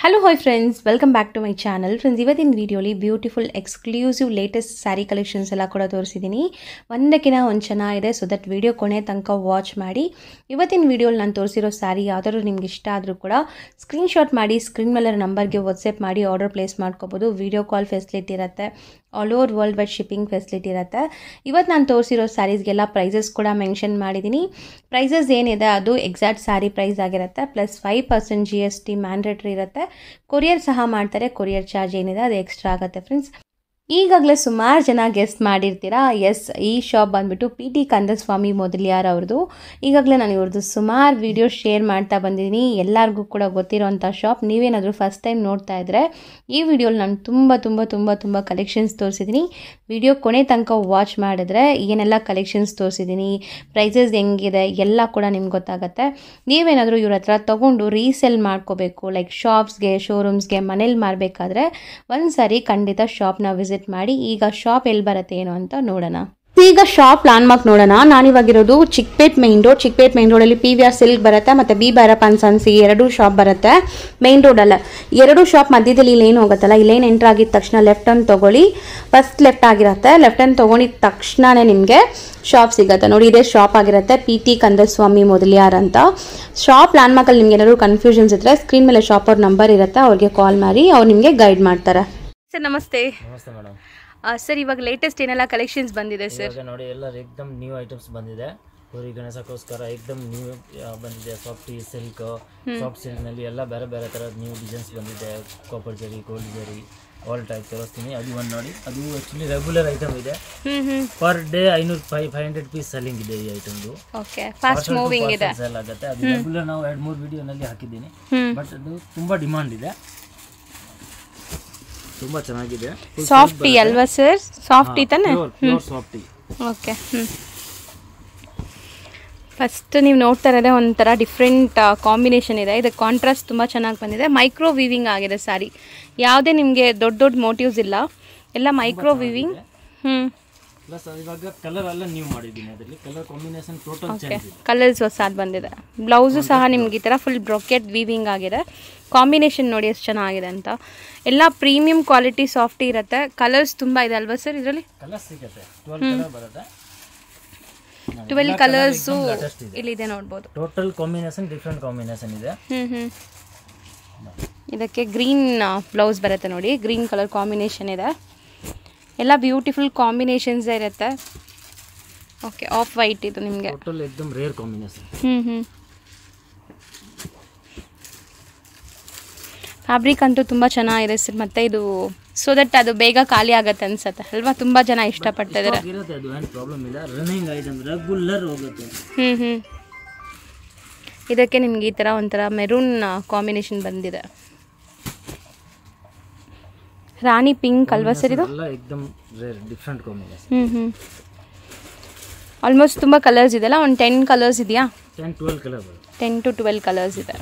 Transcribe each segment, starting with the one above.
Hello hi friends welcome back to my channel friends ಇವತ್ತಿನ ವೀಡಿಯೋಲಿ beautiful exclusive latest sari collections ಎಲ್ಲ ಕೂಡ ತೋರಿಸಿದ್ದೀನಿ ಒಂದಕ್ಕಿಂತ ಒಂದು ಚೆನ್ನಾಗಿದೆ ಸೊ ದಟ್ ವಿಡಿಯೋ ಕೊನೆ ತನಕ ವಾಚ್ ಮಾಡಿ ಇವತ್ತಿನ ವೀಡಿಯೋಲಿ ನಾನು ತೋರಿಸಿರೋ ಸ್ಯಾರಿ ಯಾವ್ದಾದ್ರು ನಿಮ್ಗೆ ಇಷ್ಟ ಆದರೂ ಕೂಡ ಸ್ಕ್ರೀನ್ಶಾಟ್ ಮಾಡಿ ಸ್ಕ್ರೀನ್ ಮೇಲೆ ನಂಬರ್ಗೆ ವಾಟ್ಸಪ್ ಮಾಡಿ ಆರ್ಡರ್ ಪ್ಲೇಸ್ ಮಾಡ್ಕೋಬೋದು ವಿಡಿಯೋ ಕಾಲ್ ಫೆಸಿಲಿಟಿ ಇರುತ್ತೆ all over world wide shipping facility ಇರುತ್ತೆ ಇವತ್ತು ನಾನು ತೋರಿಸಿರೋ ಸ್ಯಾರೀಸ್ಗೆಲ್ಲ ಪ್ರೈಸಸ್ ಕೂಡ ಮೆನ್ಷನ್ ಮಾಡಿದ್ದೀನಿ ಪ್ರೈಸಸ್ ಏನಿದೆ ಅದು ಎಕ್ಸಾಕ್ಟ್ ಸ್ಯಾರಿ ಪ್ರೈಸ್ ಆಗಿರುತ್ತೆ plus five percent G S T mandatory ಇರುತ್ತೆ ಕೊರಿಯರ್ ಸಹ ಮಾಡ್ತಾರೆ ಕೊರಿಯರ್ ಚಾರ್ಜ್ ಏನಿದೆ ಅದು ಎಕ್ಸ್ಟ್ರಾ ಆಗುತ್ತೆ ಫ್ರೆಂಡ್ಸ್ ಈಗಾಗಲೇ ಸುಮಾರು ಜನ ಗೆಸ್ಟ್ ಮಾಡಿರ್ತೀರಾ ಎಸ್ ಈ ಶಾಪ್ ಬಂದುಬಿಟ್ಟು ಪಿ ಟಿ ಕಂದಸ್ವಾಮಿ ಮೊದಲಿಯಾರ್ ಅವ್ರದ್ದು ಈಗಾಗಲೇ ನಾನು ಇವ್ರದ್ದು ಸುಮಾರು ವೀಡಿಯೋ ಶೇರ್ ಮಾಡ್ತಾ ಬಂದಿದ್ದೀನಿ ಎಲ್ಲರಿಗೂ ಕೂಡ ಗೊತ್ತಿರೋಂಥ ಶಾಪ್ ನೀವೇನಾದರೂ ಫಸ್ಟ್ ಟೈಮ್ ನೋಡ್ತಾ ಇದ್ದರೆ ಈ ವಿಡಿಯೋಲಿ ನಾನು ತುಂಬ ತುಂಬ ತುಂಬ ತುಂಬ ಕಲೆಕ್ಷನ್ಸ್ ತೋರಿಸಿದ್ದೀನಿ ವಿಡಿಯೋ ಕೊನೆ ತನಕ ವಾಚ್ ಮಾಡಿದ್ರೆ ಏನೆಲ್ಲ ಕಲೆಕ್ಷನ್ಸ್ ತೋರಿಸಿದ್ದೀನಿ ಪ್ರೈಸಸ್ ಹೆಂಗಿದೆ ಎಲ್ಲ ಕೂಡ ನಿಮ್ಗೆ ಗೊತ್ತಾಗುತ್ತೆ ನೀವೇನಾದರೂ ಇವ್ರ ಹತ್ರ ತೊಗೊಂಡು ರೀಸೆಲ್ ಮಾಡ್ಕೋಬೇಕು ಲೈಕ್ ಶಾಪ್ಸ್ಗೆ ಶೋರೂಮ್ಸ್ಗೆ ಮನೇಲಿ ಮಾರಬೇಕಾದ್ರೆ ಒಂದು ಸಾರಿ ಖಂಡಿತ ಶಾಪ್ನ ವಿಸಿಟ್ ಮಾಡಿ ಈಗ ಶಾಪ್ ಎಲ್ಲಿ ಬರುತ್ತೆ ಏನು ಅಂತ ನೋಡೋಣ ಈಗ ಶಾಪ್ ಲ್ಯಾಂಡ್ ಮಾರ್ಕ್ ನೋಡೋಣ ನಾನಿವಾಗಿರೋದು Chickpet main road Chickpet main ರೋಡಲ್ಲಿ ಪಿ ವಿ ಆರ್ ಸಿಲ್ಕ್ ಬರುತ್ತೆ ಮತ್ತು ಬಿ ಭೈರಪ್ಪ ಅನ್ಸನ್ಸಿ ಎರಡೂ ಶಾಪ್ ಬರುತ್ತೆ ಮೈನ್ ರೋಡಲ್ಲ ಎರಡು ಶಾಪ್ ಮಧ್ಯದಲ್ಲಿ ಇಲ್ಲಿ ಏನು ಹೋಗುತ್ತಲ್ಲ ಇಲ್ಲೇನು ಎಂಟ್ರ್ ಆಗಿದ ತಕ್ಷಣ ಲೆಫ್ಟ್ ಟರ್ನ್ ತೊಗೊಳ್ಳಿ ಫಸ್ಟ್ ಲೆಫ್ಟ್ ಆಗಿರುತ್ತೆ ಲೆಫ್ಟ್ ಟರ್ನ್ ತೊಗೊಂಡಿದ ತಕ್ಷಣನೇ ನಿಮಗೆ ಶಾಪ್ ಸಿಗುತ್ತೆ ನೋಡಿ ಇದೇ ಶಾಪ್ ಆಗಿರುತ್ತೆ ಪಿ ಟಿ ಕಂದಸ್ವಾಮಿ ಮೊದಲಿಯಾರ್ ಅಂತ ಶಾಪ್ ಲ್ಯಾಂಡ್ ಮಾರ್ಕಲ್ಲಿ ನಿಮ್ಗೆ ಏನಾದ್ರು ಕನ್ಫ್ಯೂಷನ್ಸ್ ಇದ್ದರೆ ಸ್ಕ್ರೀನ್ ಮೇಲೆ ಶಾಪ್ ಅವ್ರ ನಂಬರ್ ಇರುತ್ತೆ ಅವ್ರಿಗೆ ಕಾಲ್ ಮಾಡಿ ಅವ್ರು ನಿಮಗೆ ಗೈಡ್ ಮಾಡ್ತಾರೆ ಸರ್ ನಮಸ್ತೆ ನಮಸ್ತೆ ಮೇಡಮ್ ಸರ್ ಇವಾಗ ಲೇಟೆಸ್ಟ್ ಏನೆಲ್ಲ ಕಲೆಕ್ಷನ್ಸ್ ಬಂದಿದೆ ಸರ್ ಇವಾಗ ನೋಡಿ ಎಲ್ಲ ಎಕ್ದಮ್ ನ್ಯೂ ಐಟಮ್ಸ್ ಬಂದಿದೆ ಗೌರಿ ಗಣೇಶಕ್ಕೋಸ್ಕರ ಎಕ್ದಮ್ ನ್ಯೂ ಬಂದಿದೆ ಸಾಫ್ಟ್ ಸಿಲ್ಕ್ ಸಾಫ್ಟ್ ಸಿಲ್ಕ್ನಲ್ಲಿ ಎಲ್ಲ ಬೇರೆ ಬೇರೆ ಥರದ ನ್ಯೂ ಡಿಸೈನ್ಸ್ ಬಂದಿದೆ copper zari gold zari all type ತೋರಿಸ್ತೀನಿ ಅದು ಒಂದು ನೋಡಿ ಅದು ಆ್ಯಕ್ಚುಲಿ ರೆಗ್ಯುಲರ್ ಐಟಮ್ ಇದೆ ಹ್ಮ್ ಹ್ಮ್ ಪರ್ ಡೇ ಐನೂರು five five hundred piece selling ಇದೆ ಈ ಐಟಮ್ದು ಓಕೆ ಫಾಸ್ಟ್ ಮೂವಿಂಗ್ ಇದೆ ಸೆಲ್ ಆಗುತ್ತೆ ಅದು ರೆಗ್ಯುಲರ್ ನಾವು ಎರಡು ಮೂರು ವಿಡಿಯೋನಲ್ಲಿ ಹಾಕಿದ್ದೀನಿ ಹ್ಮ್ ಬಟ್ ಅದು ತುಂಬ ಡಿಮಾಂಡ್ ಇದೆ ತುಂಬ ಚೆನ್ನಾಗಿದೆ ಸಾಫ್ಟ್ ಟೀ ಅಲ್ವಾ ಸರ್ ಸಾಫ್ಟ್ ಟೀ ತಾನೆ ಪ್ಯೂರ್ ಸಾಫ್ಟ್ ಟೀ ಓಕೆ ಹ್ಞೂ ಫಸ್ಟ್ ನೀವು ನೋಡ್ತಾ ಇರೋದೇ ಒಂಥರ ಡಿಫ್ರೆಂಟ್ ಕಾಂಬಿನೇಷನ್ ಇದೆ ಇದಕ್ಕೆ ಕಾಂಟ್ರಾಸ್ಟ್ ತುಂಬ ಚೆನ್ನಾಗಿ ಬಂದಿದೆ ಮೈಕ್ರೋ ವಿವಿಂಗ್ ಆಗಿದೆ ಸಾರಿ ಯಾವುದೇ ನಿಮಗೆ ದೊಡ್ಡ ದೊಡ್ಡ ಮೋಟಿವ್ಸ್ ಇಲ್ಲ ಎಲ್ಲ ಮೈಕ್ರೋ ವಿವಿಂಗ್ ಹ್ಞೂ ಪ್ಲಸ್ ಇವಾಗ ಕಲರ್ ಎಲ್ಲ ನ್ಯೂ ಮಾಡಿದ್ದೀನಿ ಅದರಲ್ಲಿ colour combination total okay change ಇದೆ ಕಲರ್ಸ್ ಹೊಸಾದ್ ಬಂದಿದೆ ಬ್ಲೌಸು ಸಹ ನಿಮ್ಗೆ ಈ ಥರ ಫುಲ್ ಬ್ರೊಕೆಟ್ ವೀವಿಂಗ್ ಆಗಿದೆ ಕಾಂಬಿನೇಷನ್ ನೋಡಿ ಎಷ್ಟು ಚೆನ್ನಾಗಿದೆ ಅಂತ ಎಲ್ಲ ಪ್ರೀಮಿಯಂ ಕ್ವಾಲಿಟಿ ಸಾಫ್ಟಿ ಇರುತ್ತೆ ಕಲರ್ಸ್ ತುಂಬ ಇದೆ ಅಲ್ವಾ ಸರ್ ಇದರಲ್ಲಿ ಕಲರ್ ಸಿಗುತ್ತೆ ಟ್ವೆಲ್ ಕಲರ್ ಬರುತ್ತೆ ಟ್ವೆಲ್ ಕಲರ್ಸು latest ಇದೆ ಇಲ್ಲಿದೆ ನೋಡ್ಬೋದು ಟೋಟಲ್ ಕಾಂಬಿನೇಷನ್ ಡಿಫ್ರೆಂಟ್ ಕಾಂಬಿನೇಷನ್ ಇದೆ ಹ್ಞೂ ಹ್ಞೂ ಇದಕ್ಕೆ ಗ್ರೀನ್ ಬ್ಲೌಸ್ ಬರುತ್ತೆ ನೋಡಿ ಗ್ರೀನ್ ಕಲರ್ ಕಾಂಬಿನೇಷನ್ ಇದೆ ಎಲ್ಲ ಬ್ಯೂಟಿಫುಲ್ ಕಾಂಬಿನೇಷನ್ಸ್ ಇರುತ್ತೆ ಓಕೆ ಆಫ್ ವೈಟ್ ಇದು ನಿಮಗೆ ಟೋಟಲ್ ಎಕ್ದಮ್ ರೇರ್ ಕಾಂಬಿನೇಷನ್ ಹ್ಞೂ ಹ್ಞೂ ಫ್ಯಾಬ್ರಿಕ್ ಅಂತೂ ತುಂಬ ಚೆನ್ನಾಗಿದೆ ಸರ್ ಮತ್ತು ಇದು ಸೊ ದಟ್ ಅದು ಬೇಗ ಖಾಲಿ ಆಗುತ್ತೆ ಅನ್ಸುತ್ತೆ ಅಲ್ವಾ ತುಂಬ ಜನ ಇಷ್ಟಪಡ್ತಾ ಇದ್ದಾರೆ ಇರುತ್ತೆ ಅದು ಏನು ಪ್ರಾಬ್ಲಮ್ ಇಲ್ಲ ರನ್ನಿಂಗ್ ಐಟಮ್ ರೆಗ್ಯುಲರ್ ಹೋಗುತ್ತೆ ಹ್ಞೂ ಹ್ಞೂ ಇದಕ್ಕೆ ನಿಮ್ಗೆ ಈ ಥರ ಒಂಥರ ಮೆರೂನ್ ಕಾಂಬಿನೇಷನ್ ಬಂದಿದೆ ರಾಣಿ ಪಿಂಕ್ ಅಲ್ವಾ ಸರ್ ಇದು ಎಲ್ಲ ಎಕ್ದಮ್ ರೇರ್ ಡಿಫ್ರೆಂಟ್ ಕಾಂಬಿನೇಷನ್ ಹ್ಞೂ ಹ್ಞೂ ಆಲ್ಮೋಸ್ಟ್ ತುಂಬ ಕಲರ್ಸ್ ಇದೆಯಲ್ಲ ಒಂದು ಟೆನ್ ಕಲರ್ಸ್ ಇದೆಯಾ ಟೆನ್ ಟ್ವೆಲ್ ಕಲರ್ ಬರುತ್ತೆ ಟೆನ್ ಟು ಟ್ವೆಲ್ ಕಲರ್ಸ್ ಇದೆ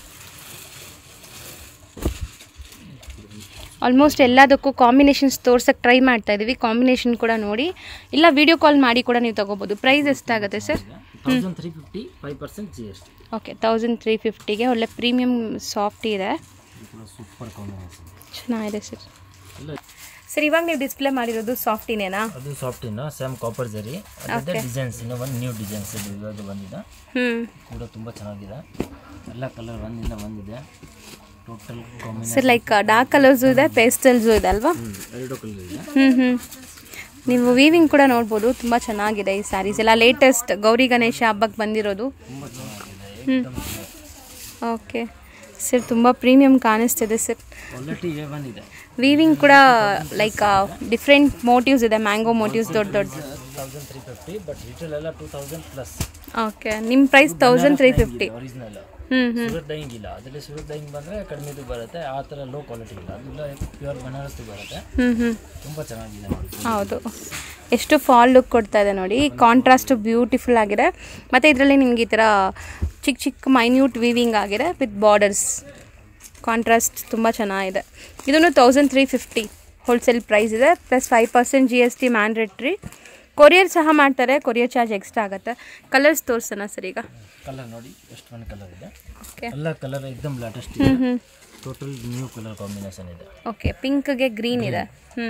ಆಲ್ಮೋಸ್ಟ್ ಎಲ್ಲದಕ್ಕೂ ಕಾಂಬಿನೇಷನ್ಸ್ ತೋರ್ಸಕ್ಕೆ ಟ್ರೈ ಮಾಡ್ತಾ ಇದ್ದೀವಿ ಕಾಂಬಿನೇಷನ್ ಕೂಡ ನೋಡಿ ಇಲ್ಲ ವಿಡಿಯೋ ಕಾಲ್ ಮಾಡಿ ಕೂಡ ನೀವು ತೊಗೋಬೋದು ಪ್ರೈಸ್ ಎಷ್ಟಾಗುತ್ತೆ sir thousand three fifty five percent G S T okay thousand three ಫಿಫ್ಟಿಗೆ ಒಳ್ಳೆ ಪ್ರೀಮಿಯಮ್ ಸಾಫ್ಟ್ ಇದೆ ಸೂಪರ್ ಕಾಂಬಿನೇಷನ್ ಚೆನ್ನಾಗಿದೆ ಸರ್ ಇಲ್ಲ ಸರ್ ಇವಾಗ ನೀವು ಡಿಸ್ಪ್ಲೇ ಮಾಡಿರೋದು ಸಾಫ್ಟಿನೇನಾ ಅದು ಸಾಫ್ಟ್ ಇನ್ನು ಸೇಮ್ ಕಾಪರ್ ಜರಿ ಅದೇ ಡಿಸೈನ್ಸ್ ಇನ್ನು ಒಂದು ನ್ಯೂ ಡಿಸೈನ್ಸ್ ಇದು ಇವಾಗ ಬಂದಿದೆ ಹ್ಞೂ ಕೂಡ ತುಂಬ ಚೆನ್ನಾಗಿದೆ ಎಲ್ಲ ಕಲರ್ ಒಂದಿಂದ ಒಂದಿದೆ total combination sir like dark colours ಇದೆ ಪೇಸ್ಟಲ್ಸು ಇದೆ ಅಲ್ವಾ ಎರಡು ಕಲರ್ ಇದೆ ಹ್ಞೂ ಹ್ಞೂ ನೀವು ವೀವಿಂಗ್ ಕೂಡ ನೋಡ್ಬೋದು ತುಂಬ ಚೆನ್ನಾಗಿದೆ ಈ ಸ್ಯಾರೀಸ್ ಎಲ್ಲ ಲೇಟೆಸ್ಟ್ ಗೌರಿ ಗಣೇಶ ಹಬ್ಬಕ್ಕೆ ಬಂದಿರೋದು ತುಂಬ ಚೆನ್ನಾಗಿದೆ ಹ್ಞೂ ಓಕೆ ಸರ್ ತುಂಬ ಪ್ರೀಮಿಯಂ ಕಾಣಿಸ್ತಿದೆ ಸರ್ ಕ್ವಾಲಿಟಿ ಏ ಬಂದಿದೆ ವೀವಿಂಗ್ ಕೂಡ ಲೈಕ್ ಡಿಫ್ರೆಂಟ್ ಮೋಟಿವ್ಸ್ ಇದೆ ಮ್ಯಾಂಗೋ ಮೋಟಿವ್ಸ್ ದೊಡ್ಡ ದೊಡ್ಡ thousand three fifty but retail ಎಲ್ಲ ಟೂ ತೌಸಂಡ್ ಪ್ಲಸ್ ಓಕೆ ನಿಮ್ಮ price thousand three fifty original ಹ್ಞೂ ಹ್ಞೂ ಸುರತ್ ಡೈಯಿಂಗ್ ಇಲ್ಲ ಅದರಲ್ಲಿ ಸುರತ್ ಡೈಯಿಂಗ್ ಬಂದರೆ ಕಡಿಮೆದು ಬರುತ್ತೆ ಆ ಥರ ಲೋ ಕ್ವಾಲಿಟಿ ಇಲ್ಲ ಅದೆಲ್ಲ ಪ್ಯೂರ್ ಬನಾರಸ್ದು ಬರುತ್ತೆ ಹ್ಞೂ ಹ್ಞೂ ತುಂಬ ಚೆನ್ನಾಗಿದೆ ನೋಡಿ ಹೌದು ಎಷ್ಟು ಫಾಲ್ ಲುಕ್ ಕೊಡ್ತಾ ಇದೆ ನೋಡಿ ಕಾಂಟ್ರಾಸ್ಟು ಬ್ಯೂಟಿಫುಲ್ ಆಗಿದೆ ಮತ್ತು ಇದರಲ್ಲಿ ನಿಮ್ಗೆ ಈ ಥರ ಚಿಕ್ಕ ಚಿಕ್ಕ ಮೈನ್ಯೂಟ್ ವೀವಿಂಗ್ ಆಗಿದೆ ವಿತ್ ಬಾರ್ಡರ್ಸ್ ಕಾಂಟ್ರಾಸ್ಟ್ ತುಂಬ ಚೆನ್ನಾಗಿದೆ ಇದನ್ನು thousand three fifty wholesale price ಇದೆ plus five percent G S T mandatory courier ಸಹ ಮಾಡ್ತಾರೆ ಕೊರಿಯರ್ ಚಾರ್ಜ್ ಎಕ್ಸ್ಟ್ರಾ ಆಗುತ್ತೆ ಕಲರ್ಸ್ ತೋರಿಸೋಣ ಸರ್ ಈಗ ಕಲರ್ ನೋಡಿ ಎಷ್ಟು ಒಂದು ಕಲರ್ ಇದೆ ಓಕೆ ಎಲ್ಲ ಕಲರ್ ಎಕ್ದಮ್ ಲೇಟೆಸ್ಟ್ ಹ್ಞೂ ಇದೆ ಹ್ಞೂ ಟೋಟಲ್ ನ್ಯೂ ಕಲರ್ ಕಾಂಬಿನೇಷನ್ ಇದೆ ಓಕೆ ಪಿಂಕ್ಗೆ ಗ್ರೀನ್ ಇದೆ ಹ್ಞೂ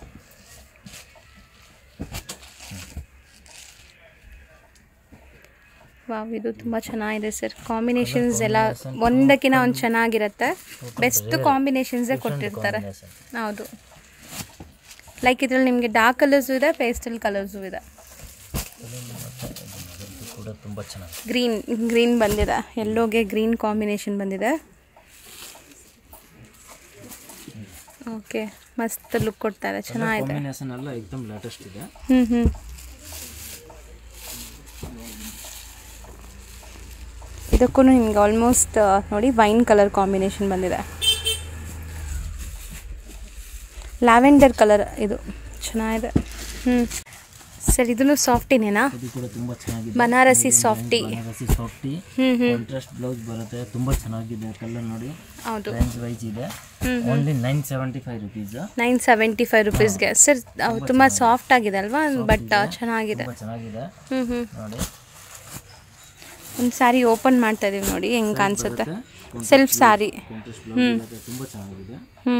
ವಾವ್ ಇದು ತುಂಬ ಚೆನ್ನಾಗಿದೆ ಸರ್ ಕಾಂಬಿನೇಷನ್ಸ್ ಎಲ್ಲ ಒಂದಕ್ಕಿಂತ ಒಂದು ಚೆನ್ನಾಗಿರುತ್ತೆ ಬೆಸ್ಟ್ ಕಾಂಬಿನೇಷನ್ಸೇ ಕೊಟ್ಟಿರ್ತಾರೆ ಕಾಂಬಿನೇಷನ್ ಹೌದು ಲೈಕ್ ಇದ್ರಲ್ಲಿ ನಿಮಗೆ ಡಾರ್ಕ್ ಕಲರ್ಸು ಇದೆ ಪೇಸ್ಟಲ್ ಕಲರ್ಸು ಇದೆ ಇದು ಕೂಡ ತುಂಬ ಚೆನ್ನಾಗಿದೆ ಗ್ರೀನ್ ಗ್ರೀನ್ ಬಂದಿದೆ ಎಲ್ಲೋಗೆ ಗ್ರೀನ್ ಕಾಂಬಿನೇಷನ್ ಬಂದಿದೆ ಓಕೆ ಮಸ್ತ್ ಲುಕ್ ಕೊಡ್ತಾ ಇದೆ ಚೆನ್ನಾಗಿದೆ ಕಾಂಬಿನೇಷನ್ ಎಲ್ಲ ಏಕದಮ್ ಲೇಟೆಸ್ಟ್ ಇದೆ ಹ್ಞೂ ಹ್ಞೂ ಇದಕ್ಕೂ ನಿಮ್ಗೆ ಆಲ್ಮೋಸ್ಟ್ ನೋಡಿ ವೈನ್ ಕಲರ್ ಕಾಂಬಿನೇಷನ್ ಬಂದಿದೆ ಲ್ಯಾವೆಂಡರ್ ಕಲರ್ ಇದು ಚೆನ್ನಾಗಿದೆ ಹ್ಞೂ ಸರ್ ಇದನ್ನು ಸಾಫ್ಟಿನೇನಾ ಇದು ಕೂಡ ತುಂಬ ಚೆನ್ನಾಗಿದೆ ಬನಾರಸಿ ಸಾಫ್ಟಿ ಬನಾರಸಿ ಸಾಫ್ಟಿ ಹ್ಞೂ ಹ್ಞೂ ಕಾಂಟ್ರಾಸ್ಟ್ ಬ್ಲೌಸ್ ಬರುತ್ತೆ ತುಂಬ ಚೆನ್ನಾಗಿದೆ ಕಲರ್ ನೋಡಿ ಹೌದು ರೇಂಜ್ ವೈಸ್ ಇದೆ only nine seventy five rupees nine seventy five ರುಪೀಸ್ಗೆ ಸರ್ ತುಂಬ ಸಾಫ್ಟ್ ಆಗಿದೆ ಅಲ್ವಾ ಬಟ್ ಚೆನ್ನಾಗಿದೆ ತುಂಬ ಚೆನ್ನಾಗಿದೆ ಹ್ಞೂ ಹ್ಞೂ ನೋಡಿ ಒಂದು ಸ್ಯಾರಿ ಓಪನ್ ಮಾಡ್ತಾ ಇದೀವಿ ನೋಡಿ ಹೆಂಗೆ ಕಾಣಿಸುತ್ತೆ ಸೆಲ್ಫ್ ಸ್ಯಾರಿ ಕಾಂಟ್ರಾಸ್ಟ್ ಬ್ಲೌಸ್ ಬರುತ್ತೆ ತುಂಬ ಚೆನ್ನಾಗಿದೆ ಹ್ಞೂ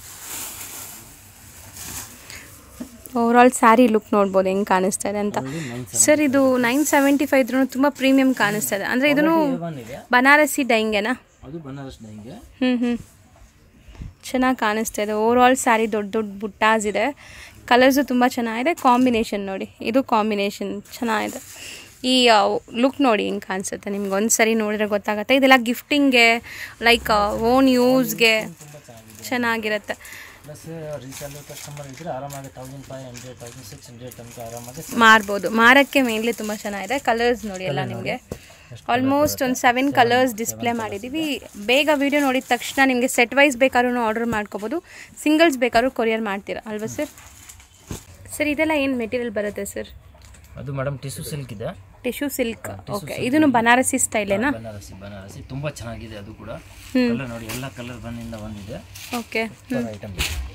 ಓವರಾಲ್ ಸ್ಯಾರಿ ಲುಕ್ ನೋಡ್ಬೋದು ಹೆಂಗೆ ಕಾಣಿಸ್ತಾ ಇದೆ ಅಂತ ಓನ್ಲಿ ನೈನ್ ಸರ್ ಇದು ನೈನ್ ಸೆವೆಂಟಿ ಫೈವ್ ಇದ್ರೂ ತುಂಬ ಪ್ರೀಮಿಯಂ ಕಾಣಿಸ್ತಾ ಇದೆ ಅಂದರೆ ಇದನ್ನು ಒನ್ ಇದೆ ಬನಾರಸಿ ಡೈಂಗೆನಾ ಅದು ಬನಾರಸ್ ಡೈಂಗೆ ಹ್ಞೂ ಹ್ಞೂ ಚೆನ್ನಾಗಿ ಕಾಣಿಸ್ತಾ ಇದೆ ಓವರಾಲ್ ಸ್ಯಾರಿ ದೊಡ್ಡ ದೊಡ್ಡ ಬುಟ್ಟಾಸ್ ಇದೆ ಕಲರ್ಸು ತುಂಬ ಚೆನ್ನಾಗಿದೆ ಕಾಂಬಿನೇಷನ್ ನೋಡಿ ಇದು ಕಾಂಬಿನೇಷನ್ ಚೆನ್ನಾಗಿದೆ ಈ ಲುಕ್ ನೋಡಿ ಹಿಂಗೆ ಕಾಣಿಸುತ್ತೆ ನಿಮ್ಗೆ ಒಂದು ಸರಿ ನೋಡಿದ್ರೆ ಗೊತ್ತಾಗುತ್ತೆ ಇದೆಲ್ಲ ಗಿಫ್ಟಿಂಗ್ಗೆ ಲೈಕ್ ಓನ್ ಯೂಸ್ಗೆ ಚೆನ್ನಾಗಿರುತ್ತೆ ಪ್ಲಸ್ ರೀಸೇಲರ್ ಕಸ್ಟಮರ್ ಇದ್ರೆ ಆರಾಮಾಗಿ thousand five hundred thousand six hundred ತನಕ ಆರಾಮಾಗಿ ಮಾರ್ಬೋದು ಮಾರಕ್ಕೆ ಮೇನ್ಲಿ ತುಂಬ ಚೆನ್ನಾಗಿದೆ ಕಲರ್ಸ್ ನೋಡಿ ಎಲ್ಲ ನಿಮಗೆ ಆಲ್ಮೋಸ್ಟ್ ಒಂದು ಸೆವೆನ್ ಕಲರ್ಸ್ ಡಿಸ್ಪ್ಲೇ ಮಾಡಿದ್ದೀವಿ ಬೇಗ ವಿಡಿಯೋ ನೋಡಿದ ತಕ್ಷಣ ನಿಮಗೆ ಸೆಟ್ ವೈಸ್ ಬೇಕಾದ್ರೂ ಆರ್ಡರ್ ಮಾಡ್ಕೋಬೋದು ಸಿಂಗಲ್ಸ್ ಬೇಕಾದ್ರೂ ಕೊರಿಯರ್ ಮಾಡ್ತೀರಾ ಅಲ್ವಾ ಸರ್ ಸರ್ ಇದೆಲ್ಲ ಏನು ಮೆಟೀರಿಯಲ್ ಬರುತ್ತೆ ಸರ್ ಅದು ಮೇಡಮ್ ಟಿಶ್ಯೂ ಸಿಲ್ಕ್ ಇದೆ ಟಿಶ್ಯೂ ಸಿಲ್ಕ್ ಓಕೆ ಇದನ್ನು ಬನಾರಸಿ ಸ್ಟೈಲೇನಾ ಬನಾರಸಿ ಬನಾರಸಿ ತುಂಬ ಚೆನ್ನಾಗಿದೆ ಅದು ಕೂಡ ಹ್ಮ್. ಕಲರ್ ನೋಡಿ ಎಲ್ಲ ಕಲರ್ ಬಂದಿಂದ ಬಂದಿದೆ okay item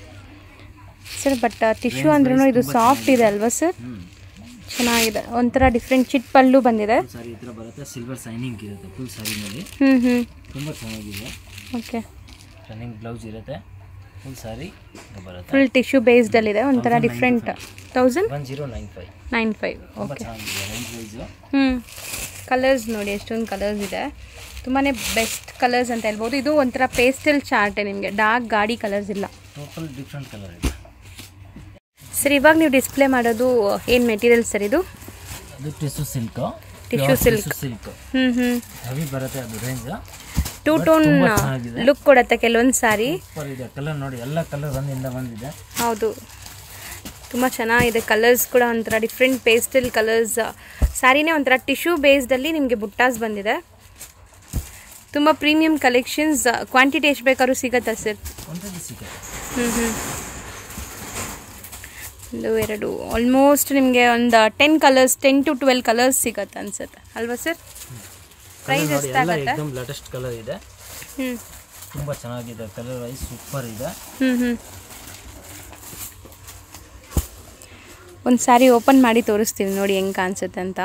sir but tissue ಅಂದ್ರೂ ಇದು ಸಾಫ್ಟ್ ಇದೆ ಅಲ್ವಾ ಸರ್ ಹ್ಞೂ ಚೆನ್ನಾಗಿದೆ ಒಂಥರ ಡಿಫ್ರೆಂಟ್ ಚಿಟ್ ಪಲ್ಲು ಬಂದಿದೆ ಸಾರಿ ಈ ಥರ ಬರುತ್ತೆ ಸಿಲ್ವರ್ ಸೈನಿಂಗ್ ಇರುತ್ತೆ ಫುಲ್ ಸಾರಿನಲ್ಲಿ ಹ್ಞೂ ಹ್ಞೂ ತುಂಬ ಚೆನ್ನಾಗಿದೆ ಓಕೆ ರನ್ನಿಂಗ್ ಬ್ಲೌಸ್ ಇರುತ್ತೆ ಫುಲ್ ಸಾರಿ ಇದು ಬರುತ್ತೆ ಫುಲ್ ಟಿಶ್ಯೂ ಬೇಸ್ಡಲ್ಲಿದೆ ಒಂಥರ different thousand one zero nine five nine five ತುಂಬ ಓಕೆ ಚೆನ್ನಾಗಿದೆ ರೇಂಜ್ ವೈಸು ಹ್ಞೂ ಕಲರ್ಸ್ ನೋಡಿ ಎಷ್ಟೊಂದು ಕಲರ್ಸ್ ಇದೆ ತುಂಬಾ ಬೆಸ್ಟ್ ಕಲರ್ಸ್ ಅಂತ ಹೇಳ್ಬೋದು ಇದು ಒಂಥರ ಪೇಸ್ಟಲ್ ಚಾರ್ಟೆ ನಿಮಗೆ ಡಾರ್ಕ್ ಗಾಡಿ ಕಲರ್ಸ್ ಇಲ್ಲ ಟೋಟಲ್ ಡಿಫ್ರೆಂಟ್ ಕಲರ್ ಇದೆ ಸರ್ ಇವಾಗ ನೀವು ಡಿಸ್ಪ್ಲೇ ಮಾಡೋದು ಏನು ಮೆಟೀರಿಯಲ್ ಸರ್ ಇದು ಅದು tissue silk Tissue silk. Silk ಹ್ಞೂ ಹ್ಞೂ ಹೆವಿ ಬರುತ್ತೆ ಅದು ರೇಂಜ್ ಟೂ ಟೋನ್ ತುಂಬಾ ಚೆನ್ನಾಗಿದೆ. ಲುಕ್ ಕೊಡುತ್ತೆ ಕೆಲವೊಂದು ಸಾರಿ ಸೂಪರ್ ಇದೆ ಕಲರ್ ನೋಡಿ ಎಲ್ಲ ಕಲರ್ ಒಂದಿಂದ ಬಂದಿದೆ ಹೌದು ತುಂಬ ಚೆನ್ನಾಗಿದೆ ಕಲರ್ಸ್ ಕೂಡ ಒಂಥರ ಡಿಫ್ರೆಂಟ್ ಪೇಸ್ಟಲ್ ಕಲರ್ಸ್ ಸ್ಯಾರಿನೇ ಒಂಥರ ಟಿಶ್ಯೂ ಬೇಸ್ಡಲ್ಲಿ ನಿಮಗೆ ಬುಟ್ಟಾಸ್ ಬಂದಿದೆ ತುಂಬ ಪ್ರೀಮಿಯಂ ಕಲೆಕ್ಷನ್ಸ್ ಕ್ವಾಂಟಿಟಿ ಎಷ್ಟು ಬೇಕಾದ್ರೂ ಸಿಗತ್ತಾ ಸರ್ ಒಂದ್ರಲ್ಲಿ ಸಿಗುತ್ತೆ ಹ್ಞೂ ಹ್ಞೂ ಒಂದು ಎರಡು ಆಲ್ಮೋಸ್ಟ್ ನಿಮಗೆ ಒಂದು ten colours ten to twelve colours ಸಿಗತ್ತೆ ಅನ್ಸುತ್ತೆ ಅಲ್ವಾ ಸರ್ ಪ್ರೈಸ್ ನೋಡಿ ಎಲ್ಲ ಎಷ್ಟಾಗತ್ತೆ ಎಕ್ದಮ್ ಲೇಟೆಸ್ಟ್ ಕಲರ್ ಇದೆ ಹ್ಞೂ ತುಂಬ ಚೆನ್ನಾಗಿದೆ ಕಲರ್ ವೈಸ್ ಸೂಪರ್ ಇದೆ ಹ್ಞೂ ಹ್ಞೂ ಒಂದು ಸ್ಯಾರಿ ಓಪನ್ ಮಾಡಿ ತೋರಿಸ್ತೀವಿ ನೋಡಿ ಹೆಂಗೆ ಕಾಣಿಸುತ್ತೆ ಅಂತ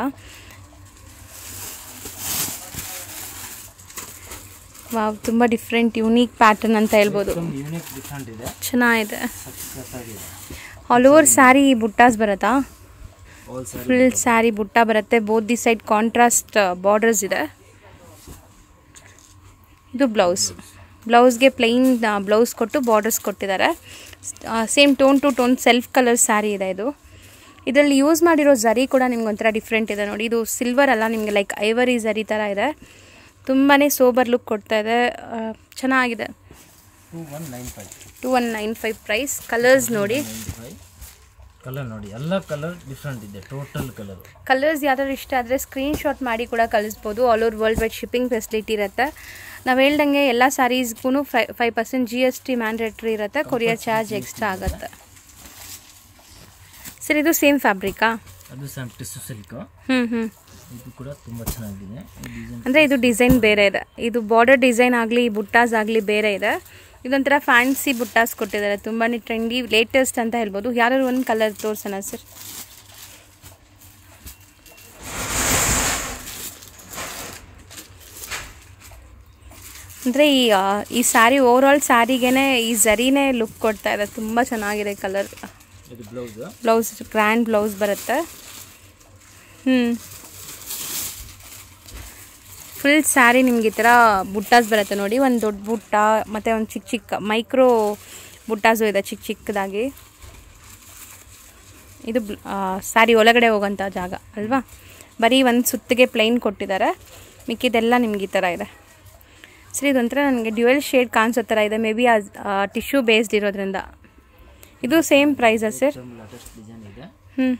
ವಾವ್ ತುಂಬ ಡಿಫ್ರೆಂಟ್ ಯುನೀಕ್ ಪ್ಯಾಟರ್ನ್ ಅಂತ ಹೇಳ್ಬೋದು ಯೂನಿಕ್ ಡಿಫ್ರೆಂಟ್ ಇದೆ ಚೆನ್ನಾಗಿದೆ ಸಖತ್ತಾಗಿದೆ ಆಲ್ ಓವರ್ ಸ್ಯಾರಿ ಬುಟ್ಟಾಸ್ ಬರುತ್ತಾ ಆಲ್ ಸಾರಿ ಫುಲ್ ಸ್ಯಾರಿ ಬುಟ್ಟ ಬರುತ್ತೆ both the side contrast borders ಇದೆ ಇದು ಬ್ಲೌಸ್ ಬ್ಲೌಸ್ಗೆ ಪ್ಲೈನ್ ಬ್ಲೌಸ್ ಕೊಟ್ಟು ಬಾರ್ಡರ್ಸ್ ಕೊಟ್ಟಿದ್ದಾರೆ same tone to tone self colour sari ಇದೆ ಇದು ಇದರಲ್ಲಿ ಯೂಸ್ ಮಾಡಿರೋ ಝರಿ ಕೂಡ ನಿಮ್ಗೆ ಒಂಥರ ಡಿಫ್ರೆಂಟ್ ಇದೆ ನೋಡಿ ಇದು ಸಿಲ್ವರ್ ಅಲ್ಲ ನಿಮಗೆ ಲೈಕ್ ಐವರಿ ಝರಿ ಥರ ಇದೆ ತುಂಬಾ ಸೋಬರ್ ಲುಕ್ ಕೊಡ್ತಾ ಇದೆ ಆ, ಚೆನ್ನಾಗಿದೆ two one nine five two one nine five price colours ನೋಡಿ ನೈನ್ ಫೈವ್ ಕಲರ್ ನೋಡಿ ಎಲ್ಲ ಕಲರ್ ಡಿಫ್ರೆಂಟ್ ಇದೆ ಟೋಟಲ್ ಕಲರ್ ಕಲರ್ಸ್ ಯಾವ್ದಾದ್ರು ಇಷ್ಟ ಆದರೆ ಸ್ಕ್ರೀನ್ಶಾಟ್ ಮಾಡಿ ಕೂಡ ಕಳಿಸ್ಬೋದು all over world wide shipping facility ಇರುತ್ತೆ ನಾವು ಹೇಳ್ದಂಗೆ ಎಲ್ಲ ಸ್ಯಾರೀಸ್ಗೂ five five percent G S T mandatory ಇರುತ್ತೆ ಕೊರಿಯರ್ ಚಾರ್ಜ್ ಎಕ್ಸ್ಟ್ರಾ ಆಗುತ್ತೆ ಸರ್ ಇದು ಸೇಮ್ ಫ್ಯಾಬ್ರಿಕಾ ಅದು ಸ್ಯಾಮ್ ಟಿಶ್ಯೂ ಸಿಲ್ಕ್ ಹ್ಞೂ ಹ್ಞೂ ಇದು ಕೂಡ ತುಂಬ ಚೆನ್ನಾಗಿದೆ ಈ ಡಿಸೈನ್ ಅಂದರೆ ಇದು ಡಿಸೈನ್ ಬೇರೆ ಇದೆ ಇದು ಬಾರ್ಡರ್ ಡಿಸೈನ್ ಆಗಲಿ ಬುಟ್ಟಾಸ್ ಆಗಲಿ ಬೇರೆ ಇದೆ ಇದೊಂಥರ ಫ್ಯಾನ್ಸಿ ಬುಟ್ಟಾಸ್ ಕೊಟ್ಟಿದ್ದಾರೆ ತುಂಬಾ ಟ್ರೆಂಡಿ ಲೇಟೆಸ್ಟ್ ಅಂತ ಹೇಳ್ಬೋದು ಯಾರು ಒಂದು ಕಲರ್ ತೋರ್ಸೋಣ ಸರ್ ಅಂದರೆ ಈ ಆ, ಈ ಸ್ಯಾರಿ ಓವರಾಲ್ ಸ್ಯಾರಿಗೇ ಈ ಝರಿನೇ ಲುಕ್ ಕೊಡ್ತಾ ಇದೆ ತುಂಬ ಚೆನ್ನಾಗಿದೆ ಕಲರ್ ಇದು ಬ್ಲೌಸ್ ಬ್ಲೌಸ್ ಗ್ರ್ಯಾಂಡ್ ಬ್ಲೌಸ್ ಬರುತ್ತೆ ಹ್ಞೂ ಫುಲ್ ಸ್ಯಾರಿ ನಿಮ್ಗೆ ಈ ಥರ ಬುಟ್ಟಾಸ್ ಬರುತ್ತೆ ನೋಡಿ ಒಂದು ದೊಡ್ಡ ಬುಟ್ಟ ಮತ್ತು ಒಂದು ಚಿಕ್ಕ ಚಿಕ್ಕ ಮೈಕ್ರೋ ಬುಟ್ಟಾಸು ಇದೆ ಚಿಕ್ಕ ಚಿಕ್ಕದಾಗಿ ಇದು ಸ್ಯಾರಿ ಒಳಗಡೆ ಹೋಗೋಂಥ ಜಾಗ ಅಲ್ವಾ ಬರೀ ಒಂದು ಸುತ್ತಿಗೆ ಪ್ಲೈನ್ ಕೊಟ್ಟಿದ್ದಾರೆ ಮಿಕ್ಕಿದೆಲ್ಲ ನಿಮ್ಗೆ ಈ ಥರ ಇದೆ ಸರಿ ಇದೊಂಥರ ನನಗೆ ಡ್ಯುಯಲ್ ಶೇಡ್ ಕಾಣಿಸೋ ಥರ ಇದೆ maybe ah tissue based ಇರೋದ್ರಿಂದ ಇದು ಸೇಮ್ ಪ್ರೈಸಾ ಸರ್ ಲೇಟೆಸ್ಟ್ ಡಿಸೈನ್ ಇದೆ ಹ್ಞೂ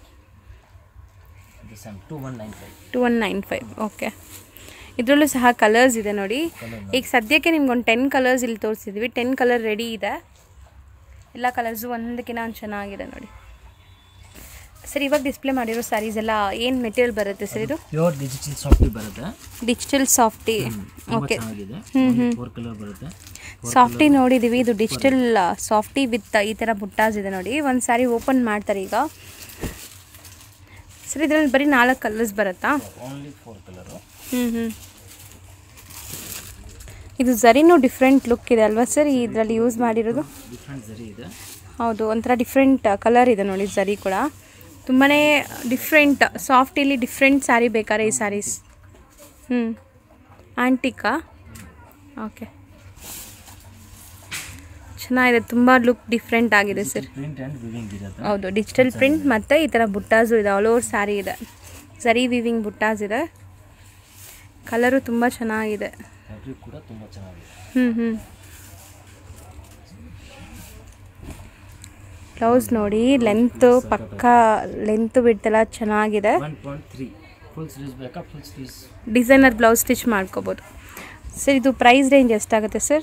ಇದು some two one nine five two one nine five okay ಇದರಲ್ಲೂ ಸಹ ಕಲರ್ಸ್ ಇದೆ ನೋಡಿ ಈಗ ಸದ್ಯಕ್ಕೆ ನಿಮ್ಗೆ ಒಂದು ಟೆನ್ ಕಲರ್ಸ್ ಇಲ್ಲಿ ತೋರಿಸಿದ್ವಿ ಟೆನ್ ಕಲರ್ ರೆಡಿ ಇದೆ ಎಲ್ಲ ಕಲರ್ಸು ಒಂದಕ್ಕಿಂತ ಒಂದು ಚೆನ್ನಾಗಿದೆ ನೋಡಿ ಸರ್ ಇವಾಗ ಡಿಸ್ಪ್ಲೇ ಮಾಡಿರೋ ಸ್ಯಾರೀಸ್ ಎಲ್ಲ ಏನು ಮೆಟೀರಿಯಲ್ ಬರುತ್ತೆ ಸರ್ ಇದು ಪ್ಯೂರ್ ಡಿಜಿಟಲ್ ಸಾಫ್ಟಿ ಬರುತ್ತೆ ಡಿಜಿಟಲ್ ಸಾಫ್ಟಿ ತುಂಬ ಓಕೆ ಚೆನ್ನಾಗಿದೆ ಫೋರ್ ಕಲರ್ ಬರುತ್ತೆ ಸಾಫ್ಟಿ ನೋಡಿದ್ದೀವಿ ಇದು ಡಿಜಿಟಲ್ ಸಾಫ್ಟಿ ವಿತ್ ಈ ಥರ ಬುಟ್ಟಾಸ್ ಇದೆ ನೋಡಿ ಒಂದು ಸಾರಿ ಓಪನ್ ಮಾಡ್ತಾರೆ ಈಗ ಸರ್ ಇದರಲ್ಲಿ ಬರೀ ನಾಲ್ಕು ಕಲರ್ಸ್ ಬರುತ್ತಾ ಓನ್ಲಿ ಫೋರ್ ಕಲರು ಹ್ಞೂ ಹ್ಞೂ ಇದು ಝರಿನೂ ಡಿಫ್ರೆಂಟ್ ಲುಕ್ ಇದೆ ಅಲ್ವಾ ಸರ್ ಇದರಲ್ಲಿ ಯೂಸ್ ಮಾಡಿರೋದು ಡಿಫ್ರೆಂಟ್ ಸರಿ ಇದೆ ಹೌದು ಒಂಥರ ಡಿಫ್ರೆಂಟ್ ಕಲರ್ ಇದೆ ನೋಡಿ ಝರಿ ಕೂಡ ತುಂಬಾ ಡಿಫ್ರೆಂಟ್ ಸಾಫ್ಟಿಲಿ ಡಿಫ್ರೆಂಟ್ ಸ್ಯಾರಿ ಬೇಕಾದ್ರೆ ಈ ಸ್ಯಾರೀಸ್ ಹ್ಞೂ ಆಂಟಿಕಾ ಓಕೆ ಚೆನ್ನಾಗಿದೆ ತುಂಬ ಲುಕ್ ಡಿಫ್ರೆಂಟ್ ಆಗಿದೆ ಸರ್ ಪ್ರಿಂಟ್ ಆ್ಯಂಡ್ ವಿವಿಂಗ್ ಇರುತ್ತೆ ಹೌದು ಡಿಜಿಟಲ್ ಪ್ರಿಂಟ್ ಮತ್ತು ಈ ಥರ ಬುಟ್ಟಾಸು ಇದೆ ಆಲ್ ಓವರ್ ಸ್ಯಾರಿ ಇದೆ ಝರಿ ವಿವಿಂಗ್ ಬುಟ್ಟಾಸ್ ಇದೆ ಕಲರು ತುಂಬ ಚೆನ್ನಾಗಿದೆ ಫ್ಯಾಬ್ರಿಕ್ ಕೂಡ ತುಂಬ ಚೆನ್ನಾಗಿದೆ ಹ್ಞೂ ಹ್ಞೂ ಬ್ಲೌಸ್ ನೋಡಿ ಲೆಂತು ಪಕ್ಕ ಲೆಂತು ಬಿಡ್ತೆಲ್ಲ ಚೆನ್ನಾಗಿದೆ one point three full sleeves ಬೇಕಾ full sleeves designer blouse stitch ಮಾಡ್ಕೋಬೋದು ಸರ್ ಇದು ಪ್ರೈಸ್ ರೇಂಜ್ ಎಷ್ಟಾಗುತ್ತೆ sir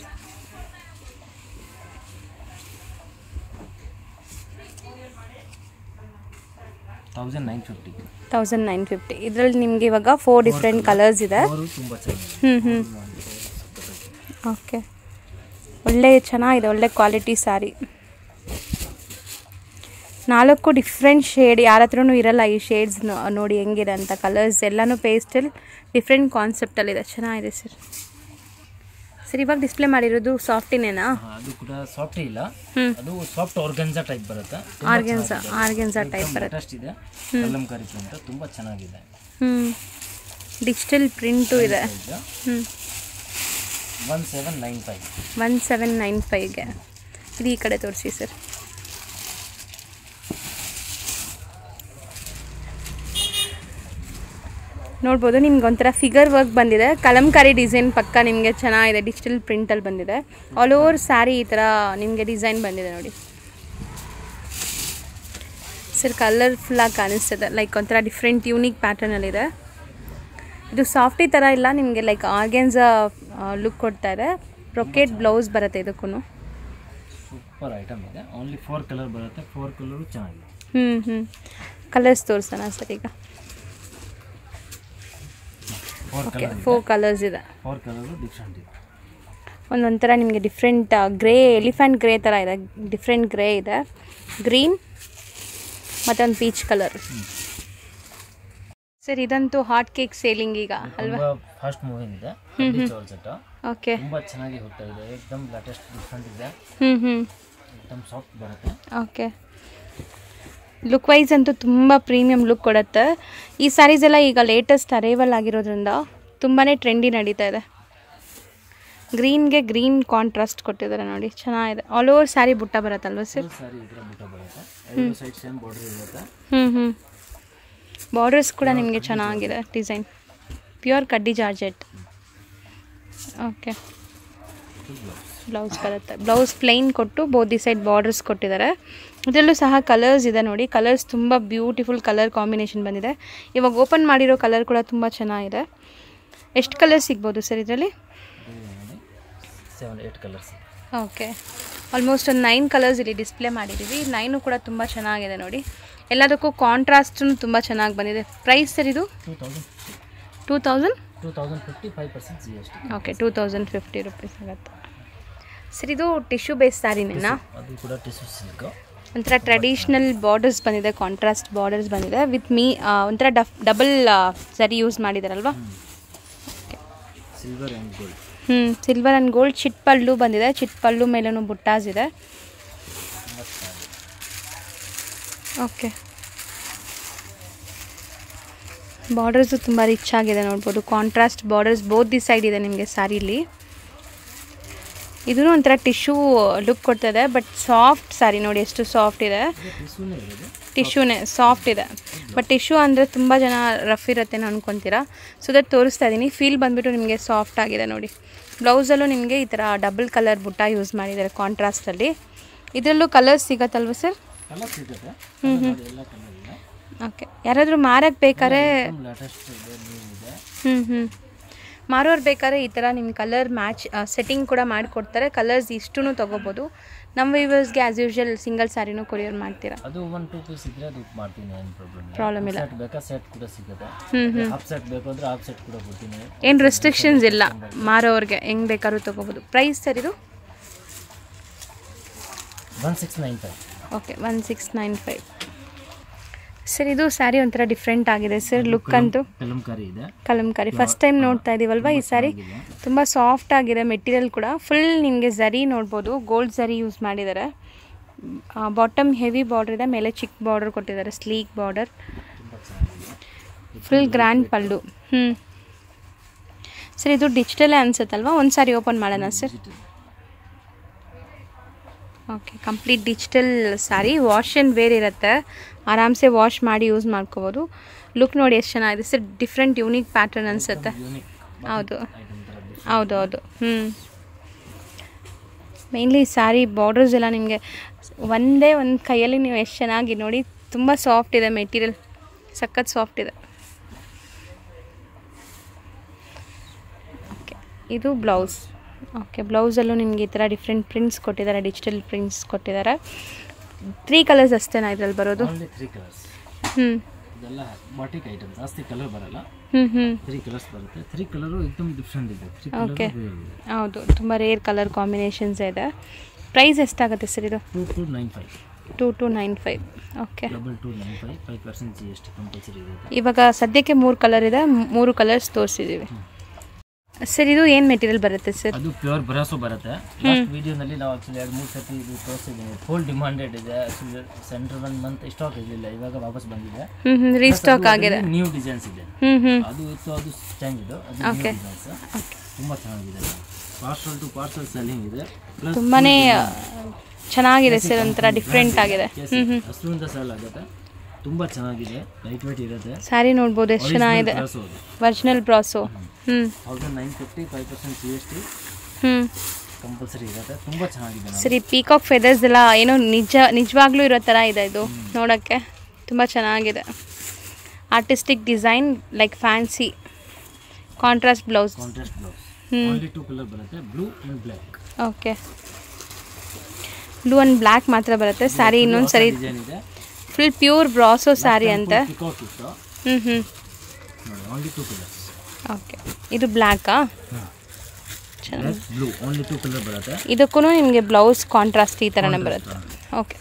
thousand nine fifty thousand nine fifty ಇದರಲ್ಲಿ ನಿಮಗೆ ಇವಾಗ ಫೋರ್ ಡಿಫ್ರೆಂಟ್ ಕಲರ್ಸ್ ಇದೆ ಅವರು ತುಂಬ ಚೆನ್ನಾಗಿದೆ ಹ್ಞೂ ಹ್ಞೂ ಓಕೆ ಒಳ್ಳೆ ಚೆನ್ನಾಗಿದೆ ಒಳ್ಳೆ ಕ್ವಾಲಿಟಿ ಸ್ಯಾರಿ ನಾಲ್ಕು ಡಿಫ್ರೆಂಟ್ ಶೇಡ್ ಯಾರ ಹತ್ರನೂ ಇರಲ್ಲ ಈ ಶೇಡ್ಸ್ ನೋಡಿ ಹೆಂಗಿದೆ ಅಂತ ಕಲರ್ಸ್ ಎಲ್ಲನೂ ಪೇಸ್ಟಲ್ ಡಿಫ್ರೆಂಟ್ ಕಾನ್ಸೆಪ್ಟಲ್ಲಿದೆ ಚೆನ್ನಾಗಿದೆ ಸರ್ ಸರ್ ಇವಾಗ ಡಿಸ್ಪ್ಲೇ ಮಾಡಿರೋದು ಸಾಫ್ಟಿನೇನಾ ಅದು ಕೂಡ ಸಾಫ್ಟ್ ಇಲ್ಲ ಹ್ಞೂ ಅದು ಸಾಫ್ಟ್ ಆರ್ಗನ್ಸಾ ಟೈಪ್ ಬರುತ್ತೆ ಆರ್ಗೆನ್ಸಾ ಆರ್ಗೆನ್ಸಾ ಟೈಪ್ ಬರುತ್ತೆ ಲೇಟೆಸ್ಟ್ ಇದೆ ಕಲ್ಲಂಕಾರಿ ಪ್ರಿಂಟ್ ತುಂಬ ಚೆನ್ನಾಗಿದೆ ಹ್ಞೂ ಡಿಜಿಟಲ್ ಪ್ರಿಂಟು ಇದೆ ಹ್ಞೂ one seven nine five one seven nine ಫೈವ್ಗೆ ಇದು ಈ ಕಡೆ ತೋರಿಸಿ ಸರ್ ನೋಡ್ಬೋದು ನಿಮ್ಗೆ ಒಂಥರ ಫಿಗರ್ ವರ್ಕ್ ಬಂದಿದೆ ಕಲಂಕಾರಿ ಡಿಸೈನ್ ಪಕ್ಕ ನಿಮಗೆ ಚೆನ್ನಾಗಿದೆ ಡಿಜಿಟಲ್ ಪ್ರಿಂಟಲ್ಲಿ ಬಂದಿದೆ ಆಲ್ ಓವರ್ ಸ್ಯಾರಿ ಈ ಥರ ನಿಮಗೆ ಡಿಸೈನ್ ಬಂದಿದೆ ನೋಡಿ ಸರ್ ಕಲರ್ಫುಲ್ಲಾಗಿ ಕಾಣಿಸ್ತದೆ ಲೈಕ್ ಒಂಥರ ಡಿಫ್ರೆಂಟ್ ಯೂನಿಕ್ ಪ್ಯಾಟರ್ನಲ್ಲಿದೆ ಇದು ಸಾಫ್ಟಿ ಥರ ಇಲ್ಲ ನಿಮಗೆ ಲೈಕ್ ಆರ್ಗೆನ್ಸ ಲುಕ್ ಕೊಡ್ತಾ ಇದೆ ರೊಕೆಟ್ ಬ್ಲೌಸ್ ಬರುತ್ತೆ ಇದಕ್ಕೂ ಸೂಪರ್ ಐಟಮ್ ಇದೆ ಓನ್ಲಿ ಫೋರ್ ಕಲರ್ ಬರುತ್ತೆ ಫೋರ್ ಕಲರು ಚೆನ್ನಾಗಿದೆ ಹ್ಞೂ ಹ್ಞೂ ಕಲರ್ಸ್ ತೋರಿಸೋಣ ಸರ್ ಈಗ four okay colour four colours ಇದೆ ಫೋರ್ ಕಲರು ಡಿಫ್ರೆಂಟ್ ಇದೆ ಒಂದೊಂಥರ ನಿಮಗೆ ಡಿಫ್ರೆಂಟ್ ಗ್ರೇ ಎಲಿಫೆಂಟ್ ಗ್ರೇ ಥರ ಇದೆ ಡಿಫ್ರೆಂಟ್ ಗ್ರೇ ಇದೆ ಗ್ರೀನ್ ಮತ್ತು ಒಂದು ಪೀಚ್ ಕಲರ್ ಸರ್ ಇದಂತೂ ಹಾಟ್ ಕೇಕ್ ಸೇಲಿಂಗ್ ಈಗ ಅಲ್ವಾ ತುಂಬ ಫಾಸ್ಟ್ ಮೂವಿಂಗ್ ಇದೆ ಜಾರ್ಜೆಟ್ ಓಕೆ ತುಂಬ ಚೆನ್ನಾಗಿ ಹೋಗ್ತಾ ಇದೆ ಏಕದಮ್ ಲೇಟೆಸ್ಟ್ ಡಿಫ್ರೆಂಟ್ ಇದೆ ಹ್ಞೂ ಹ್ಞೂ ಏಕದಮ್ ಸಾಫ್ಟ್ ಬರುತ್ತೆ ಓಕೆ ಲುಕ್ ವೈಸ್ ಅಂತೂ ತುಂಬ ಪ್ರೀಮಿಯಂ ಲುಕ್ ಕೊಡುತ್ತೆ ಈ ಸ್ಯಾರೀಸ್ ಎಲ್ಲ ಈಗ ಲೇಟೆಸ್ಟ್ ಅರೈವಲ್ ಆಗಿರೋದ್ರಿಂದ ತುಂಬಾ ಟ್ರೆಂಡಿ ನಡೀತಾ ಇದೆ ಗ್ರೀನ್ಗೆ ಗ್ರೀನ್ ಕಾಂಟ್ರಾಸ್ಟ್ ಕೊಟ್ಟಿದ್ದಾರೆ ನೋಡಿ ಚೆನ್ನಾಗಿದೆ ಆಲ್ ಓವರ್ ಸ್ಯಾರಿ ಬುಟ್ಟ ಬರುತ್ತಲ್ವ ಸರ್ ಫುಲ್ ಸಾರಿ ಇದರ ಬುಟ್ಟ ಬರುತ್ತೆ ಎರಡು ಸೈಡ್ ಸೇಮ್ ಬಾರ್ಡರ್ ಇರುತ್ತೆ ಹ್ಞೂ ಹ್ಞೂ ಬಾರ್ಡರ್ಸ್ ಕೂಡ ನಿಮಗೆ ಚೆನ್ನಾಗಿದೆ ಡಿಸೈನ್ ಪ್ಯೂರ್ ಕಡ್ಡಿ ಜಾರ್ಜೆಟ್ ಓಕೆ ಬ್ಲೌಸ್ ಬರುತ್ತೆ ಬ್ಲೌಸ್ ಪ್ಲೈನ್ ಕೊಟ್ಟು ಬೋದಿ ಸೈಡ್ ಬಾರ್ಡರ್ಸ್ ಕೊಟ್ಟಿದ್ದಾರೆ ಇದರಲ್ಲೂ ಸಹ ಕಲರ್ಸ್ ಇದೆ ನೋಡಿ ಕಲರ್ಸ್ ತುಂಬ ಬ್ಯೂಟಿಫುಲ್ ಕಲರ್ ಕಾಂಬಿನೇಷನ್ ಬಂದಿದೆ ಇವಾಗ ಓಪನ್ ಮಾಡಿರೋ ಕಲರ್ ಕೂಡ ತುಂಬ ಚೆನ್ನಾಗಿದೆ ಎಷ್ಟು ಕಲರ್ ಸಿಗ್ಬೋದು ಸರ್ ಇದರಲ್ಲಿ seven eight colours okay almost ಒಂದು ನೈನ್ ಕಲರ್ಸ್ ಇಲ್ಲಿ ಡಿಸ್ಪ್ಲೇ ಮಾಡಿದ್ದೀವಿ ನೈನು ಕೂಡ ತುಂಬ ಚೆನ್ನಾಗಿದೆ ನೋಡಿ ಎಲ್ಲದಕ್ಕೂ ಕಾಂಟ್ರಾಸ್ಟೂ ತುಂಬ ಚೆನ್ನಾಗಿ ಬಂದಿದೆ ಪ್ರೈಸ್ ಸರ್ ಇದು two thousand two thousand two thousand fifty five percent G S T okay two thousand fifty rupees ಆಗುತ್ತೆ ಸರ್ ಇದು ಟಿಶ್ಯೂ ಬೇಸ್ ಸ್ಯಾರಿನೇನಾ ಅದು ಕೂಡ ಟಿಶ್ಯೂ ಸಿಲ್ಕ್ ಒಂಥರ ಟ್ರೆಡಿಷ್ನಲ್ ಬಾರ್ಡರ್ಸ್ ಬಂದಿದೆ ಕಾಂಟ್ರಾಸ್ಟ್ ಬಾರ್ಡರ್ಸ್ ಬಂದಿದೆ ವಿತ್ ಮೀ ಒಂಥರ ಡಫ್ ಡಬಲ್ ಸರಿ ಯೂಸ್ ಮಾಡಿದಾರಲ್ವಾ ಸಿಲ್ವರ್ ಆ್ಯಂಡ್ ಗೋಲ್ಡ್ ಹ್ಞೂ ಸಿಲ್ವರ್ ಆ್ಯಂಡ್ ಗೋಲ್ಡ್ ಚಿಟ್ ಪಲ್ಲು ಬಂದಿದೆ ಚಿಟ್ ಪಲ್ಲು ಮೇಲೂ ಬುಟ್ಟಾಸ್ ಇದೆ ತುಂಬ ಚೆನ್ನಾಗಿದೆ ಓಕೆ ಬಾರ್ಡರ್ಸು ತುಂಬ ರಿಚ್ ಆಗಿದೆ ನೋಡ್ಬೋದು contrast borders both the side ಇದೆ ನಿಮಗೆ ಸ್ಯಾರಿಲಿ ಇದೂ ಒಂಥರ ಟಿಶ್ಯೂ ಲುಕ್ ಕೊಡ್ತದೆ ಬಟ್ ಸಾಫ್ಟ್ ಸ್ಯಾರಿ ನೋಡಿ ಎಷ್ಟು ಸಾಫ್ಟ್ ಇದೆ ಇದು ಟಿಶ್ಯೂನೇ ಇರೋದು ಟಿಶ್ಯೂನೇ ಸಾಫ್ಟ್ ಇದೆ ಬಟ್ ಟಿಶ್ಯೂ ಅಂದರೆ ತುಂಬ ಜನ ರಫ್ ಇರುತ್ತೆ ಅನ್ಕೊತೀರಾ ಸೊ ದಟ್ ತೋರಿಸ್ತಾ ಇದ್ದೀನಿ ಫೀಲ್ ಬಂದುಬಿಟ್ಟು ನಿಮಗೆ ಸಾಫ್ಟ್ ಆಗಿದೆ ನೋಡಿ ಬ್ಲೌಸಲ್ಲೂ ನಿಮಗೆ ಈ ಥರ ಡಬಲ್ ಕಲರ್ ಬುಟ್ಟ ಯೂಸ್ ಮಾಡಿದ್ದಾರೆ ಕಾಂಟ್ರಾಸ್ಟಲ್ಲಿ ಇದರಲ್ಲೂ ಕಲರ್ಸ್ ಸಿಗತ್ತಲ್ವ ಸರ್ ಕಲರ್ ಸಿಗುತ್ತೆ Colour ನೋಡಿ, ಎಲ್ಲ ಕಲರ್ ಇದೆ ಓಕೆ ಯಾರಾದರೂ ಮಾರಕ್ಕೆ ಬೇಕಾದ್ರೆ ಲೇಟೆಸ್ಟ್ ಇದೆ ನ್ಯೂ ಇದೆ ಹ್ಞೂ ಹ್ಞೂ ಮಾರೋರು ಬೇಕಾದ್ರೆ ಈ ಥರ ನಿಮ್ಮ ಕಲರ್ ಮ್ಯಾಚ್ ಸೆಟ್ಟಿಂಗ್ ಕೂಡ ಮಾಡಿಕೊಡ್ತಾರೆ ಕಲರ್ಸ್ ಇಷ್ಟೂ ತೊಗೋಬೋದು ನಮ್ಮ ವ್ಯೂವರ್ಸ್ಗೆ ಆ್ಯಸ್ ಯೂಶ್ವಲ್ ಸಿಂಗಲ್ ಸ್ಯಾರಿನೂ ಕೊರಿಯರ್ ಮಾಡ್ತೀರಾ ಅದು ಒನ್ ಟೂ ಪೀಸ್ ಇದ್ರೆ ಅದು ಮಾಡ್ತೀನಿ ಏನು ಪ್ರಾಬ್ಲಮ್ Problem ಇಲ್ಲ. ಸೆಟ್ ಬೇಕಾ ಸೆಟ್ ಕೂಡ ಸಿಗುತ್ತೆ ಹ್ಞೂ ಹ್ಞೂ ಹಾಫ್ ಸೆಟ್ ಬೇಕು ಅಂದ್ರೆ ಹಾಫ್ ಸೆಟ್ ಕೂಡ ಕೊಡ್ತೀನಿ ಏನು ರೆಸ್ಟ್ರಿಕ್ಷನ್ಸ್ ಇಲ್ಲ ಮಾರೋರಿಗೆ ಹೆಂಗೆ ಬೇಕಾದ್ರೂ ತೊಗೋಬೋದು ಪ್ರೈಸ್ ಸರ್ ಇದು one six nine five okay one six nine five sir ಇದು ಸ್ಯಾರಿ ಒಂಥರ ಡಿಫ್ರೆಂಟ್ ಆಗಿದೆ ಸರ್ ಲುಕ್ ಅಂತೂ ಕಲಂಕಾರಿ ಇದೆ ಕಲಂಕಾರಿ ಫಸ್ಟ್ ಟೈಮ್ ನೋಡ್ತಾ ಇದ್ದೀವಲ್ವಾ ಈ ಸ್ಯಾರಿ ತುಂಬ ಸಾಫ್ಟ್ ಆಗಿದೆ ಮೆಟೀರಿಯಲ್ ಕೂಡ ಫುಲ್ ನಿಮಗೆ ಝರಿ ನೋಡ್ಬೋದು ಗೋಲ್ಡ್ ಝರಿ ಯೂಸ್ ಮಾಡಿದ್ದಾರೆ ಬಾಟಮ್ ಹೆವಿ ಬಾರ್ಡರ್ ಇದೆ ಮೇಲೆ ಚಿಕ್ಕ ಬಾರ್ಡರ್ ಕೊಟ್ಟಿದ್ದಾರೆ ಸ್ಲೀಕ್ ಬಾರ್ಡರ್ ತುಂಬ ಚೆನ್ನಾಗಿದೆ ಫುಲ್ ಗ್ರ್ಯಾಂಡ್ ಪಲ್ಲು ಹ್ಞೂ ಸರ್ ಇದು ಡಿಜಿಟಲೇ ಅನ್ಸುತ್ತಲ್ವಾ ಒಂದು ಸಾರಿ ಓಪನ್ ಮಾಡೋಣ sir okay complete digital sari wash and wear ಇರುತ್ತೆ ಆರಾಮ್ಸೆ ವಾಶ್ ಮಾಡಿ ಯೂಸ್ ಮಾಡ್ಕೋಬೋದು ಲುಕ್ ನೋಡಿ ಎಷ್ಟು ಚೆನ್ನಾಗಿದೆ ಸರ್ ಡಿಫ್ರೆಂಟ್ ಯೂನಿಕ್ ಪ್ಯಾಟರ್ನ್ ಅನಿಸುತ್ತೆ ಯೂನಿಕ್ ಹೌದು ಐಟಮ್ ಥರ different. ಹೌದು ಹೌದು ಹ್ಞೂ ಮೇನ್ಲಿ ಸ್ಯಾರಿ ಬಾರ್ಡರ್ಸ್ ಎಲ್ಲ ನಿಮಗೆ ಒಂದೇ ಒಂದು ಕೈಯಲ್ಲಿ ನೀವು ಎಷ್ಟು ಚೆನ್ನಾಗಿ ನೋಡಿ ತುಂಬ ಸಾಫ್ಟ್ ಇದೆ ಮೆಟೀರಿಯಲ್ ಸಖತ್ ಸಾಫ್ಟ್ ಇದೆ ಓಕೆ ಇದು ಬ್ಲೌಸ್ ಓಕೆ ಬ್ಲೌಸಲ್ಲೂ ನಿಮಗೆ ಈ ಥರ ಡಿಫ್ರೆಂಟ್ ಪ್ರಿಂಟ್ಸ್ ಕೊಟ್ಟಿದ್ದಾರೆ ಡಿಜಿಟಲ್ ಪ್ರಿಂಟ್ಸ್ ಕೊಟ್ಟಿದ್ದಾರೆ ತ್ರೀ ಕಲರ್ಸ್ ಅಷ್ಟೇನಾ ಇದ್ರಲ್ಲಿ ಬರೋದು ಓನ್ಲಿ ತ್ರೀ ಕಲರ್ಸ್ ಹ್ಞೂ ಇದೆಲ್ಲ ಬಾಟಿಕ್ ಐಟಮ್ ಜಾಸ್ತಿ ಕಲರ್ ಬರಲ್ಲ ಹ್ಞೂ ಹ್ಞೂ ತ್ರೀ ಕಲರ್ಸ್ ಬರುತ್ತೆ ತ್ರೀ ಕಲರು ಏಕದಮ್ ಡಿಫ್ರೆಂಟ್ ಇದೆ ತ್ರೀ Okay. ಕಲರ್ ಇದೆ ಹೌದು ತುಂಬ ರೇರ್ ಕಲರ್ ಕಾಂಬಿನೇಷನ್ಸ್ ಇದೆ ಪ್ರೈಸ್ ಎಷ್ಟಾಗುತ್ತೆ ಸರ್ ಇದು two two nine five two two nine five okay double two nine five five percent G S T compulsory ಇರುತ್ತೆ ಇವಾಗ ಸದ್ಯಕ್ಕೆ ಮೂರು ಕಲರ್ ಇದೆ ಮ್- ಮೂರು ಕಲರ್ಸ್ ತೋರಿಸಿದ್ದೀವಿ ಸರ್ ಇದು ಏನು ಮೆಟೀರಿಯಲ್ ಬರುತ್ತೆ ಸರ್ ಅದು ಪ್ಯೂರ್ ಬ್ರಾಸೋ ಬರುತ್ತೆ ಲಾಸ್ಟ್ ವಿಡಿಯೋನಲ್ಲಿ ನಾವು ಆಕ್ಚುಲಿ ಎರಡು ಮೂರು ಸತಿ ಇದು ತೋರಿಸಿದ್ದೀವಿ ಫುಲ್ ಡಿಮಾಂಡೆಡ್ ಇದೆ ಸೆಂಟ್ರ್ ಒನ್ ಮಂತ್ ಸ್ಟಾಕ್ ಇರಲಿಲ್ಲ ಇವಾಗ ವಾಪಸ್ ಬಂದಿದೆ ಹ್ಞೂ ಹ್ಞೂ ರೀಸ್ಟಾಕ್ ಆಗಿದೆ ನ್ಯೂ ಡಿಸೈನ್ಸ್ ಇದೆ ಹ್ಞೂ ಹ್ಞೂ ಅದು ಇತ್ತು ಅದು ಚೇಂಜ್ ಇದು ಅದು ನ್ಯೂ Okay. ಡಿಸೈನ್ಸ್ ತುಂಬ ಚೆನ್ನಾಗಿದೆ ಪಾರ್ಸಲ್ ಟು ಪಾರ್ಸಲ್ ಸೆಲ್ಲಿಂಗ್ ಇದೆ ಪ್ಲಸ್ ತುಂಬಾ ಚೆನ್ನಾಗಿದೆ ಸರ್ ಒಂಥರ ಡಿಫ್ರೆಂಟ್ ಆಗಿದೆ ಹ್ಞೂ ಹ್ಞೂ ಅಷ್ಟರಿಂದ ಸೇಲ್ ಆಗುತ್ತೆ ತುಂಬ ಚೆನ್ನಾಗಿದೆ ಲೈಟ್ ವೇಟ್ ಇರುತ್ತೆ ಸ್ಯಾರಿ ನೋಡ್ಬೋದು ಎಷ್ಟು ಚೆನ್ನಾಗಿದೆ ಬ್ರಾಸೋ ಅದು ಒರಿಜಿನಲ್ ಬ್ರಾಸು ಹ್ಞೂ thousand nine fifty five percent G S T ಹ್ಞೂ ಕಂಪಲ್ಸರಿ ಇರುತ್ತೆ ತುಂಬ ಚೆನ್ನಾಗಿದೆ ನೋಡಿ. ಸರಿ ಪೀಕಾಕ್ ಫೆದರ್ಸ್ ಎಲ್ಲ ಏನೋ ನಿಜ ನಿಜವಾಗ್ಲೂ ಇರೋ ಥರ ಇದೆ ಇದು ನೋಡೋಕ್ಕೆ ತುಂಬ ಚೆನ್ನಾಗಿದೆ artistic design like fancy contrast blouse contrast blouse hmm. Only two colour ಬರುತ್ತೆ blue and black okay blue and black ಮಾತ್ರ ಬರುತ್ತೆ ಸ್ಯಾರಿ ಇನ್ನೊಂದು ಸರಿ ಡಿಸೈನ್ ಇದೆ ಫುಲ್ ಪ್ಯೂರ್ ಬ್ರಾಸೋ ಸ್ಯಾರಿ ಅಂತೆ ಪಿಕಾಕ್ ಇತ್ತು ಹ್ಞೂ ಹ್ಞೂ ನೋಡಿ ಓನ್ಲಿ ಟೂ ಕಲರ್ಸ್ ಓಕೆ ಇದು ಬ್ಲ್ಯಾಕಾ black blue only two colour ಬರುತ್ತೆ ಇದಕ್ಕೂ ನಿಮಗೆ ಬ್ಲೌಸ್ ಕಾಂಟ್ರಾಸ್ಟ್ ಈ ಥರನೇ ಬರುತ್ತೆ ಓಕೆ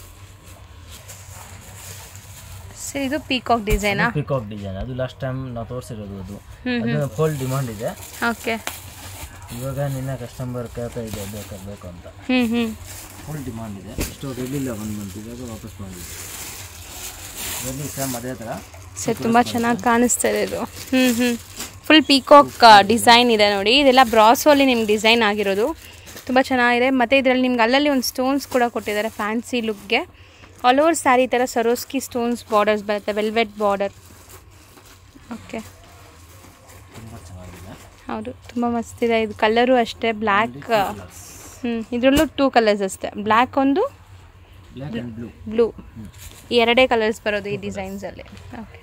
ಸರ್ ಇದು ಪೀಕಾಕ್ ಡಿಸೈನಾ ಪಿಕಾಕ್ ಡಿಸೈನ್ ಅದು ಲಾಸ್ಟ್ ಟೈಮ್ ನಾವು ತೋರಿಸಿರೋದು ಅದು ಹ್ಮ್, ಅದು ಫುಲ್ ಡಿಮಾಂಡ್ ಇದೆ ಓಕೆ ಇವಾಗ ನಿನ್ನ ಕಸ್ಟಮರ್ ಕೇಳ್ತಾ ಇದೆ ಬೇಕು ಬೇಕು ಅಂತ ಹ್ಞೂ ಹ್ಞೂ ಫುಲ್ ಡಿಮಾಂಡ್ ಇದೆ ಸ್ಟೋರ್ ಇರಲಿಲ್ಲ ಒನ್ ಮಂತ್ ಇವಾಗ ವಾಪಸ್ ಬಂದಿದೆ ಇದರಲ್ಲಿ ಸೇಮ್ ಅದೇ ಥರ ಸರ್ ತುಂಬ ಚೆನ್ನಾಗಿ ಕಾಣಿಸ್ತಾ ಇದೆ ಇದು ಹ್ಞೂ ಹ್ಞೂ ಫುಲ್ ಪೀಕಾಕ್ ಡಿಸೈನ್ ಇದೆ ನೋಡಿ ಇದೆಲ್ಲ ಬ್ರಾಸೋಲಿ ನಿಮ್ಗೆ ಡಿಸೈನ್ ಆಗಿರೋದು ತುಂಬ ಚೆನ್ನಾಗಿದೆ ಮತ್ತು ಇದರಲ್ಲಿ ನಿಮ್ಗೆ ಅಲ್ಲಲ್ಲಿ ಒಂದು ಸ್ಟೋನ್ಸ್ ಕೂಡ ಕೊಟ್ಟಿದ್ದಾರೆ ಫ್ಯಾನ್ಸಿ ಲುಕ್ಗೆ ಆಲ್ ಓವರ್ ಸ್ಯಾರಿ ಥರ ಸರೋಸ್ಕಿ ಸ್ಟೋನ್ಸ್ ಬಾರ್ಡರ್ಸ್ ಬರುತ್ತೆ ವೆಲ್ವೆಟ್ ಬಾರ್ಡರ್ ಓಕೆ ತುಂಬ ಚೆನ್ನಾಗಿದೆ ಹೌದು ತುಂಬ ಮಸ್ತಿದೆ ಇದು ಕಲರು ಅಷ್ಟೇ ಬ್ಲ್ಯಾಕ್ ಹ್ಞೂ ಇದರಲ್ಲೂ ಟೂ ಕಲರ್ಸ್ ಅಷ್ಟೇ ಬ್ಲ್ಯಾಕ್ ಒಂದು ಬ್ಲ್ಯಾಕ್ ಆ್ಯಂಡ್ ಬ್ಲೂ ಬ್ಲೂ ಈ ಎರಡೇ ಕಲರ್ಸ್ ಬರೋದು ಈ ಡಿಸೈನ್ಸಲ್ಲಿ ಓಕೆ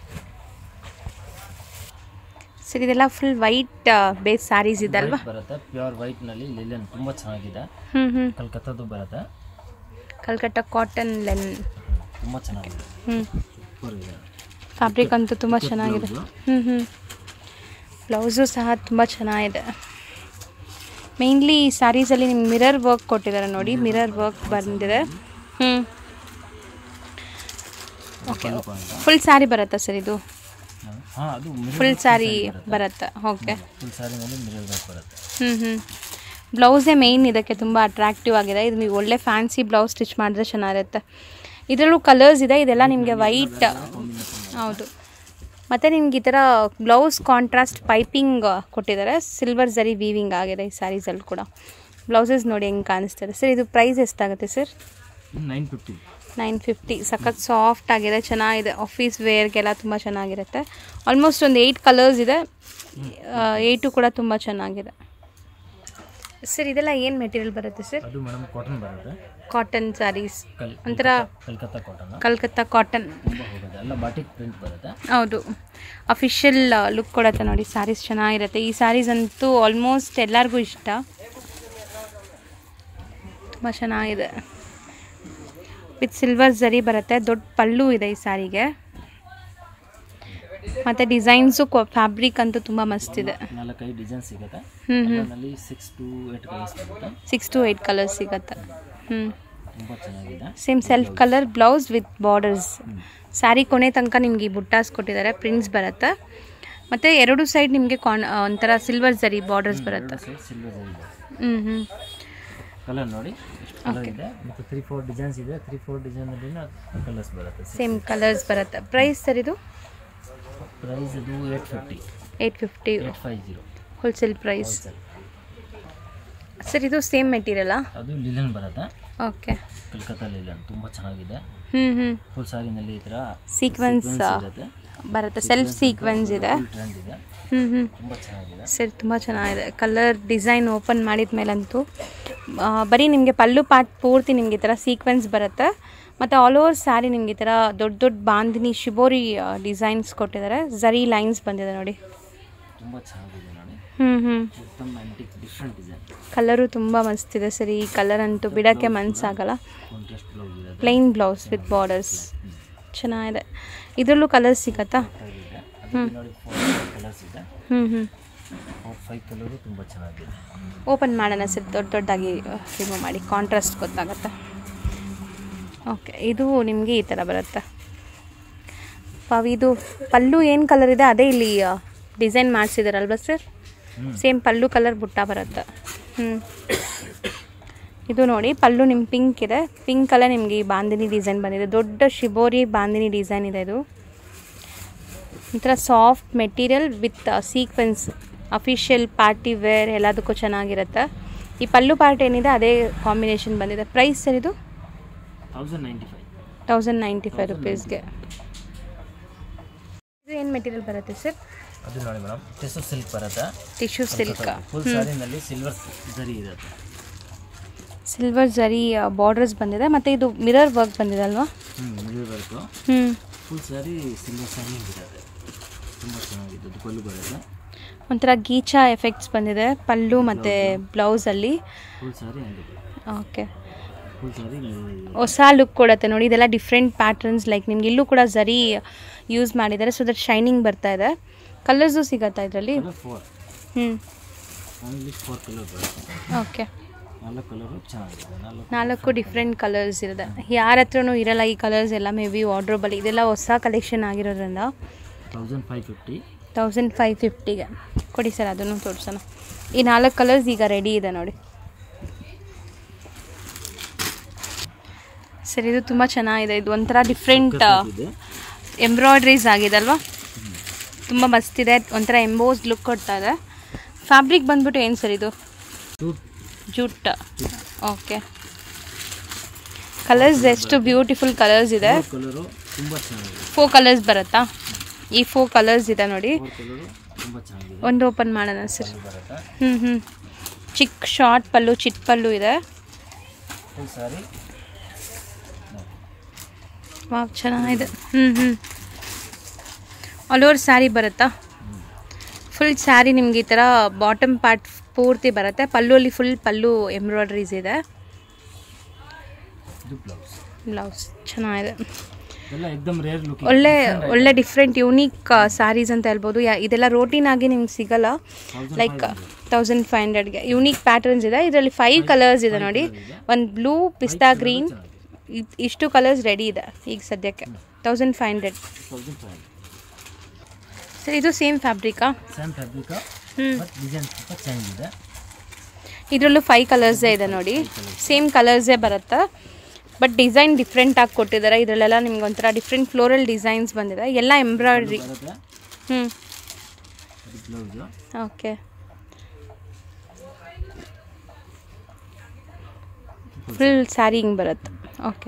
ಸರ್ ಇದೆಲ್ಲ ಫುಲ್ ವೈಟ್ ಬೇಸ್ ಸ್ಯಾರೀಸ್ ಇದೆ ಅಲ್ವಾ ಬರುತ್ತೆ ಪ್ಯೂರ್ ವೈಟ್ನಲ್ಲಿ ಲಿಲೆನ್ ತುಂಬ ಚೆನ್ನಾಗಿದೆ ಹ್ಞೂ ಹ್ಞೂ ಕಲ್ಕತ್ತಾದು ಬರುತ್ತೆ ಕಲ್ಕಟ್ಟ ಕಾಟನ್ ಲೆನ್ ತುಂಬ ಚೆನ್ನಾಗಿದೆ ಹ್ಞೂ ಸೂಪರ್ ಇದೆ ಫ್ಯಾಬ್ರಿಕ್ ಅಂತೂ ತುಂಬ ಚೆನ್ನಾಗಿದೆ ಹ್ಞೂ ಹ್ಞೂ ಬ್ಲೌಸು ಸಹ ತುಂಬ ಚೆನ್ನಾಗಿದೆ ಮೇಯ್ನ್ಲಿ ಈ ಸ್ಯಾರೀಸಲ್ಲಿ ನಿಮ್ಗೆ ಮಿರರ್ ವರ್ಕ್ ಕೊಟ್ಟಿದ್ದಾರೆ ನೋಡಿ ಮಿರರ್ ವರ್ಕ್ ಬಂದಿದೆ ಹ್ಞೂ ಓಕೆ ಸ್ವಲ್ಪ ಅಂತ ಫುಲ್ ಸ್ಯಾರಿ ಬರುತ್ತಾ ಸರ್ ಇದು ಹಾಂ ಅದು ಫುಲ್ ಸ್ಯಾರಿ ಬರುತ್ತೆ ಓಕೆ ಫುಲ್ ಸ್ಯಾರಿನಲ್ಲಿ ಮಿರರ್ ವರ್ಕ್ ಬರುತ್ತೆ ಹ್ಞೂ ಹ್ಞೂ ಬ್ಲೌಸೇ ಮೇಯ್ನ್ ಇದಕ್ಕೆ ತುಂಬ ಅಟ್ರಾಕ್ಟಿವ್ ಆಗಿದೆ ಇದು ನೀವು ಒಳ್ಳೆ ಫ್ಯಾನ್ಸಿ ಬ್ಲೌಸ್ ಸ್ಟಿಚ್ ಮಾಡಿದ್ರೆ ಚೆನ್ನಾಗಿರುತ್ತೆ ಇದರಲ್ಲೂ ಕಲರ್ಸ್ ಇದೆ ಇದೆಲ್ಲ ನಿಮಗೆ ವೈಟ್ ಹೌದು ಮತ್ತು ನಿಮ್ಗೆ ಈ ಥರ ಬ್ಲೌಸ್ ಕಾಂಟ್ರಾಸ್ಟ್ ಪೈಪಿಂಗ್ ಕೊಟ್ಟಿದ್ದಾರೆ ಸಿಲ್ವರ್ ಜರಿ ವೀವಿಂಗ್ ಆಗಿದೆ ಈ ಸ್ಯಾರೀಸಲ್ಲಿ ಕೂಡ ಬ್ಲೌಸಸ್ ನೋಡಿ ಹೆಂಗೆ ಕಾಣಿಸ್ತಾರೆ ಸರ್ ಇದು ಪ್ರೈಸ್ ಎಷ್ಟಾಗುತ್ತೆ sir nine fifty nine fifty ಸಖತ್ ಸಾಫ್ಟ್ ಆಗಿದೆ ಚೆನ್ನಾಗಿದೆ ಆಫೀಸ್ ವೇರ್ಗೆಲ್ಲ ತುಂಬ ಚೆನ್ನಾಗಿರುತ್ತೆ ಆಲ್ಮೋಸ್ಟ್ ಒಂದು ಏಯ್ಟ್ ಕಲರ್ಸ್ ಇದೆ ಏಯ್ಟು ಕೂಡ ತುಂಬ ಚೆನ್ನಾಗಿದೆ ಸರ್ ಇದೆಲ್ಲ ಏನು ಮೆಟೀರಿಯಲ್ ಬರುತ್ತೆ ಸರ್ ಅದು ಮೇಡಮ್ ಕಾಟನ್ ಬರುತ್ತೆ ಕಾಟನ್ ಸ್ಯಾರೀಸ್ ಕಲ್ ಒಂಥರ ಕಲ್ಕತ್ತಾ ಕಾಟನ್ ಕಲ್ಕತ್ತಾ ಕಾಟನ್ ತುಂಬ ಹೋಗುತ್ತೆ ಎಲ್ಲ ಬಾಟಿಕ್ ಪ್ರಿಂಟ್ ಬರುತ್ತೆ ಹೌದು ಅಫಿಷಿಯಲ್ ಲುಕ್ ಕೊಡುತ್ತೆ ನೋಡಿ ಸ್ಯಾರೀಸ್ ಚೆನ್ನಾಗಿರುತ್ತೆ ಈ ಸ್ಯಾರೀಸ್ ಅಂತೂ ಆಲ್ಮೋಸ್ಟ್ ಎಲ್ಲರಿಗೂ ಇಷ್ಟ ತುಂಬ ಚೆನ್ನಾಗಿದೆ ವಿತ್ ಸಿಲ್ವರ್ ಜರಿ ಬರುತ್ತೆ ದೊಡ್ಡ ಪಲ್ಲು ಇದೆ ಈ ಸ್ಯಾರಿಗೆ ಮತ್ತು ಡಿಸೈನ್ಸು ಫ್ಯಾಬ್ರಿಕ್ ಅಂತೂ ತುಂಬ ಮಸ್ತ್ ಇದೆ ನಾಲ್ಕೈದು ಡಿಸೈನ್ ಸಿಗುತ್ತೆ ಹ್ಞೂ ಹ್ಞೂ ಅದರಲ್ಲಿ ಸಿಕ್ಸ್ ಟು ಏಟ್ ಕಲರ್ಸ್ ಬರುತ್ತೆ ಸಿಕ್ಸ್ ಟು ಏಯ್ಟ್ ಕಲರ್ಸ್ ಸಿಗುತ್ತೆ ಹ್ಞೂ ತುಂಬ ಚೆನ್ನಾಗಿದೆ same self colour blouse with borders sari ಕೊನೆ ತನಕ ನಿಮಗೆ ಈ ಬುಟ್ಟಾಸ್ ಕೊಟ್ಟಿದ್ದಾರೆ ಪ್ರಿಂಟ್ಸ್ ಬರುತ್ತೆ ಮತ್ತು ಎರಡು ಸೈಡ್ ನಿಮಗೆ ಕಾನ್ ಒಂಥರ ಸಿಲ್ವರ್ ಜರಿ ಬಾರ್ಡರ್ಸ್ ಬರುತ್ತೆ ಸೈಡ್ ಸಿಲ್ವರ್ ಜರಿ ಬರುತ್ತೆ ಹ್ಞೂ ಹ್ಞೂ ಕಲರ್ ನೋಡಿ ಎಷ್ಟು ಕಲರ್ ಇದೆ ಮತ್ತು ತ್ರೀ ಫೋರ್ ಡಿಸೈನ್ಸ್ ಇದೆ ತ್ರೀ ಫೋರ್ ಡಿಸೈನಲ್ಲಿ ಕಲರ್ಸ್ ಬರುತ್ತೆ ಸೇಮ್ ಕಲರ್ಸ್ ಬರುತ್ತೆ ಪ್ರೈಸ್ ಸರ್ ಇದು ಪ್ರೈಸ್ ಇದು eight fifty eight fifty eight five zero wholesale price sir ಇದು ಸೇಮ್ ಮೆಟೀರಿಯಲಾ ಅದು ಲಿಲನ್ ಬರುತ್ತೆ ಓಕೆ ಕಲ್ಕತ್ತಾ ಲಿಲನ್ ತುಂಬ ಚೆನ್ನಾಗಿದೆ ಹ್ಞೂ ಹ್ಞೂ ಫುಲ್ ಸಾರಿನಲ್ಲಿ ಈ ಥರ ಸೀಕ್ವೆನ್ಸ್ ಇರುತ್ತೆ ಬರುತ್ತೆ ಸೆಲ್ಫ್ ಸೀಕ್ವೆನ್ಸ್ ಇದೆ ಫುಲ್ ಟ್ರೆಂಡ್ ಇದೆ ಹ್ಞೂ ಹ್ಞೂ ತುಂಬ ಚೆನ್ನಾಗಿದೆ ಸರಿ ತುಂಬ ಚೆನ್ನಾಗಿದೆ ಕಲರ್ ಡಿಸೈನ್ ಓಪನ್ ಮಾಡಿದ ಮೇಲಂತೂ ಆ, ಬರೀ ನಿಮಗೆ ಪಲ್ಲು ಪಾರ್ಟ್ ಪೂರ್ತಿ ನಿಮಗೆ ಈ ಥರ ಸೀಕ್ವೆನ್ಸ್ ಬರುತ್ತೆ ಮತ್ತು ಆಲ್ ಓವರ್ ಸ್ಯಾರಿ ನಿಮಗೆ ಈ ಥರ ದೊಡ್ಡ ದೊಡ್ಡ ಬಾಂಧಿನಿ ಶಿಬೋರಿ ಡಿಸೈನ್ಸ್ ಕೊಟ್ಟಿದ್ದಾರೆ ಝರಿ ಲೈನ್ಸ್ ಬಂದಿದೆ ನೋಡಿ ತುಂಬ ಚೆನ್ನಾಗಿದೆ ನೋಡಿ ಹ್ಞೂ ಹ್ಞೂ ಉತ್ತಮ ಆ್ಯಂಟಿಕ್ ಡಿಫ್ರೆಂಟ್ ಡಿಸೈನ್ ಕಲರು ತುಂಬ ಮಸ್ತಿದೆ ಸರಿ ಈ ಕಲರ್ ಅಂತೂ ಬಿಡೋಕ್ಕೆ ಮನಸ್ಸಾಗಲ್ಲ ಕಾಂಟ್ರಾಸ್ಟ್ ಬ್ಲೌಸ್ ಇದೆ ಪ್ಲೈನ್ ಬ್ಲೌಸ್ ವಿತ್ ಬಾರ್ಡರ್ಸ್ ಚೆನ್ನಾಗಿದೆ ಇದರಲ್ಲೂ ಕಲರ್ಸ್ ಸಿಗತ್ತಾ ಇದೆ ಅದಕ್ಕೆ ನೋಡಿ ಫೋರ್ ಕಲರ್ಸ್ ಇದೆ ಹ್ಞೂ ಹ್ಞೂ ಫೋರ್ ಫೈವ್ ಕಲರು ತುಂಬ ಚೆನ್ನಾಗಿದೆ ಓಪನ್ ಮಾಡೋಣ ಸರ್ ದೊಡ್ಡ ದೊಡ್ಡದಾಗಿ ರಿಮೂವ್ ಮಾಡಿ ಕಾಂಟ್ರಾಸ್ಟ್ ಗೊತ್ತಾಗುತ್ತೆ ಓಕೆ ಇದು ನಿಮಗೆ ಈ ಥರ ಬರುತ್ತೆ ಪಾವ್ ಇದು ಪಲ್ಲು ಏನು ಕಲರ್ ಇದೆ ಅದೇ ಇಲ್ಲಿ ಡಿಸೈನ್ ಮಾಡಿಸಿದಾರಲ್ವ ಸರ್ ಹ್ಞೂ ಸೇಮ್ ಪಲ್ಲು ಕಲರ್ ಬುಟ್ಟ ಬರುತ್ತೆ ಹ್ಞೂ ಇದು ನೋಡಿ ಪಲ್ಲು ನಿಮ್ಮ ಪಿಂಕ್ ಇದೆ ಪಿಂಕ್ ಕಲರ್ ನಿಮಗೆ ಈ ಬಾಂದಿನಿ ಡಿಸೈನ್ ಬಂದಿದೆ ದೊಡ್ಡ ಶಿಬೋರಿ ಬಾಂದಿನಿ ಡಿಸೈನ್ ಇದೆ ಇದು ಒಂಥರ soft material with sequins official party wear ಎಲ್ಲದಕ್ಕೂ ಚೆನ್ನಾಗಿರುತ್ತೆ ಈ ಪಲ್ಲು ಪಾರ್ಟ್ ಏನಿದೆ ಅದೇ ಕಾಂಬಿನೇಷನ್ ಬಂದಿದೆ ಪ್ರೈಸ್ ಸರ್ ಇದು thousand ninety five thousand ninety five ರುಪೀಸ್ಗೆ ಇದು ಏನು ಮೆಟೀರಿಯಲ್ ಬರುತ್ತೆ ಸರ್ ಅದು ನೋಡಿ ಮೇಡಮ್ ಟೆಸೋ ಸಿಲ್ಕ್ ಬರುತ್ತೆ ಟಿಶ್ಯೂ ಸಿಲ್ಕ್ ಫುಲ್ ಸಾರಿನಲ್ಲಿ ಸಿಲ್ವರ್ ಜರಿ ಇರುತ್ತೆ ಸಿಲ್ವರ್ ಜರಿ ಬಾರ್ಡರ್ಸ್ ಬಂದಿದೆ ಮತ್ತು ಇದು ಮಿರರ್ ವರ್ಕ್ ಬಂದಿದೆ ಅಲ್ವಾ ಹ್ಞೂ ಮಿರರ್ ವರ್ಕು ಹ್ಞೂ ಫುಲ್ ಸಾರಿ ಸಿಲ್ವರ್ ಸಾರಿ ಇರುತ್ತೆ ತುಂಬ ಚೆನ್ನಾಗಿದೆ ಅದು ಪಲ್ಲು ಬರುತ್ತೆ ಒಂಥರ ಗೀಚಾ ಎಫೆಕ್ಟ್ಸ್ ಬಂದಿದೆ ಪಲ್ಲು ಮತ್ತು ಬ್ಲೌಸಲ್ಲಿ ಫುಲ್ ಸಾರಿ ಹಂಗೆ ಓಕೆ ಫುಲ್ ಸಾರಿ ಮಿರರ್ ಇದೆ ಹೊಸ ಲುಕ್ ಕೊಡುತ್ತೆ ನೋಡಿ ಇದೆಲ್ಲ ಡಿಫ್ರೆಂಟ್ ಪ್ಯಾಟರ್ನ್ಸ್ ಲೈಕ್ ನಿಮ್ಗೆ ಇಲ್ಲೂ ಕೂಡ ಜರಿ ಯೂಸ್ ಮಾಡಿದ್ದಾರೆ ಸೊ ದಟ್ ಶೈನಿಂಗ್ ಬರ್ತಾ ಇದೆ ಕಲರ್ಸು ಸಿಗತ್ತಾ ಇದರಲ್ಲಿ ಕಲರ್ ಫೋರ್ ಹ್ಞೂ ಓನ್ಲಿ ಫೋರ್ ಕಲರ್ ಬರುತ್ತೆ ಓಕೆ ನಾಲ್ಕು ಕಲರು ಚೆನ್ನಾಗಿದೆ ನಾಲ್ಕು ನಾಲ್ಕು ಡಿಫ್ರೆಂಟ್ ಕಲರ್ಸ್ ಇರುತ್ತೆ ಯಾರ ಹತ್ರನೂ ಇರಲ್ಲ ಈ ಕಲರ್ಸ್ ಎಲ್ಲ ಮೇ ಬಿ ವಾರ್ಡ್ರೋಬಲ್ಲಿ ಇದೆಲ್ಲ ಹೊಸ ಕಲೆಕ್ಷನ್ ಆಗಿರೋದ್ರಿಂದ thousand five fifty thousand five ಫಿಫ್ಟಿಗೆ ಕೊಡಿ ಸರ್ ಅದನ್ನು ತೋರಿಸೋಣ ಈ ನಾಲ್ಕು ಕಲರ್ಸ್ ಈಗ ರೆಡಿ ಇದೆ ನೋಡಿ ಸರ್ ಇದು ತುಂಬ ಚೆನ್ನಾಗಿದೆ ಇದು ಒಂಥರ ಡಿಫ್ರೆಂಟ್ ಇದೆ ಎಂಬ್ರಾಯ್ಡ್ರೀಸ್ ಆಗಿದೆ ಅಲ್ವಾ ತುಂಬ ಮಸ್ತಿದೆ ಒಂಥರ ಎಂಬೋಸ್ ಲುಕ್ ಕೊಡ್ತಾ ಇದೆ ಫ್ಯಾಬ್ರಿಕ್ ಬಂದ್ಬಿಟ್ಟು ಏನು ಸರ್ ಇದು ಟೂ ಜೂಟ್ ಓಕೆ ಕಲರ್ಸ್ ಎಷ್ಟು ಬ್ಯೂಟಿಫುಲ್ ಕಲರ್ಸ್ ಇದೆ ಕಲರು ತುಂಬ ಚೆನ್ನಾಗಿದೆ ಫೋ ಕಲರ್ಸ್ ಬರುತ್ತಾ ಈ ಫೋ ಕಲರ್ಸ್ ಇದೆ ನೋಡಿ ಫೋರ್ ಕಲರು ತುಂಬ ಚೆನ್ನಾಗಿದೆ ಒಂದು ಓಪನ್ ಮಾಡೋಣ ಸರ್ ಇದು ಬರುತ್ತೆ ಹ್ಞೂ ಹ್ಞೂ ಚಿಕ್ಕ ಶಾರ್ಟ್ ಪಲ್ಲು ಚಿಕ್ಕ ಪಲ್ಲು ಇದೆ ಫುಲ್ ಸಾರಿ ವಾವ್ ಚೆನ್ನಾಗಿದೆ ಹ್ಞೂ ಹ್ಞೂ ಆಲ್ ಓವರ್ ಸ್ಯಾರಿ ಬರುತ್ತಾ ಫುಲ್ ಸ್ಯಾರಿ ನಿಮ್ಗೆ ಈ ಥರ ಬಾಟಮ್ ಪಾರ್ಟ್ ಪೂರ್ತಿ ಬರುತ್ತೆ ಪಲ್ಲುವಲ್ಲಿ ಫುಲ್ ಪಲ್ಲು ಎಂಬ್ರಾಯ್ಡ್ರೀಸ್ ಇದೆ ಇದು ಬ್ಲೌಸ್ ಬ್ಲೌಸ್ ಚೆನ್ನಾಗಿದೆ ಎಲ್ಲ ಎಕ್ದಮ್ ರೇರ್ ಲುಕಿಂಗ್ ಒಳ್ಳೆ ಒಳ್ಳೆ ಡಿಫ್ರೆಂಟ್ ಯೂನಿಕ್ ಸ್ಯಾರೀಸ್ ಅಂತ ಹೇಳ್ಬೋದು ಯಾ ಇದೆಲ್ಲ ರೋಟೀನ್ ಆಗಿ ನಿಮ್ಗೆ ಸಿಗಲ್ಲ ಲೈಕ್ ತೌಸಂಡ್ ಫೈವ್ ಹಂಡ್ರೆಡ್ಗೆ ಯೂನಿಕ್ ಪ್ಯಾಟರ್ನ್ಸ್ ಇದೆ ಇದರಲ್ಲಿ ಫೈವ್ ಕಲರ್ಸ್ ಇದೆ ನೋಡಿ ಒಂದು ಬ್ಲೂ ಪಿಸ್ತಾ ಗ್ರೀನ್ ಇಷ್ಟು ಕಲರ್ಸ್ ರೆಡಿ ಇದೆ ಈಗ ಸದ್ಯಕ್ಕೆ thousand five hundred thousand five sir ಇದು ಸೇಮ್ ಫ್ಯಾಬ್ರಿಕಾ ಸೇಮ್ ಫ್ಯಾಬ್ರಿಕ್ ಹ್ಞೂ ಬಟ್ ಡಿಸೈನ್ ಸ್ವಲ್ಪ ಚೇಂಜ್ ಇದೆ ಇದರಲ್ಲೂ ಫೈವ್ ಕಲರ್ಸೇ ಇದೆ ನೋಡಿ ಸೇಮ್ ಕಲರ್ಸೇ ಬರುತ್ತೆ ಬಟ್ ಡಿಸೈನ್ ಡಿಫ್ರೆಂಟ್ ಆಗಿ ಕೊಟ್ಟಿದ್ದಾರೆ ಇದರಲ್ಲೆಲ್ಲ ನಿಮ್ಗೆ ಒಂಥರ ಡಿಫ್ರೆಂಟ್ ಫ್ಲೋರಲ್ ಡಿಸೈನ್ಸ್ ಬಂದಿದೆ ಎಲ್ಲ ಎಂಬ್ರಾಯ್ಡ್ರಿ ಬರುತ್ತೆ ಹ್ಞೂ ಬ್ಲೌಸು ಓಕೆ ಫುಲ್ ಸ್ಯಾರಿ ಹಿಂಗೆ ಬರುತ್ತೆ ಓಕೆ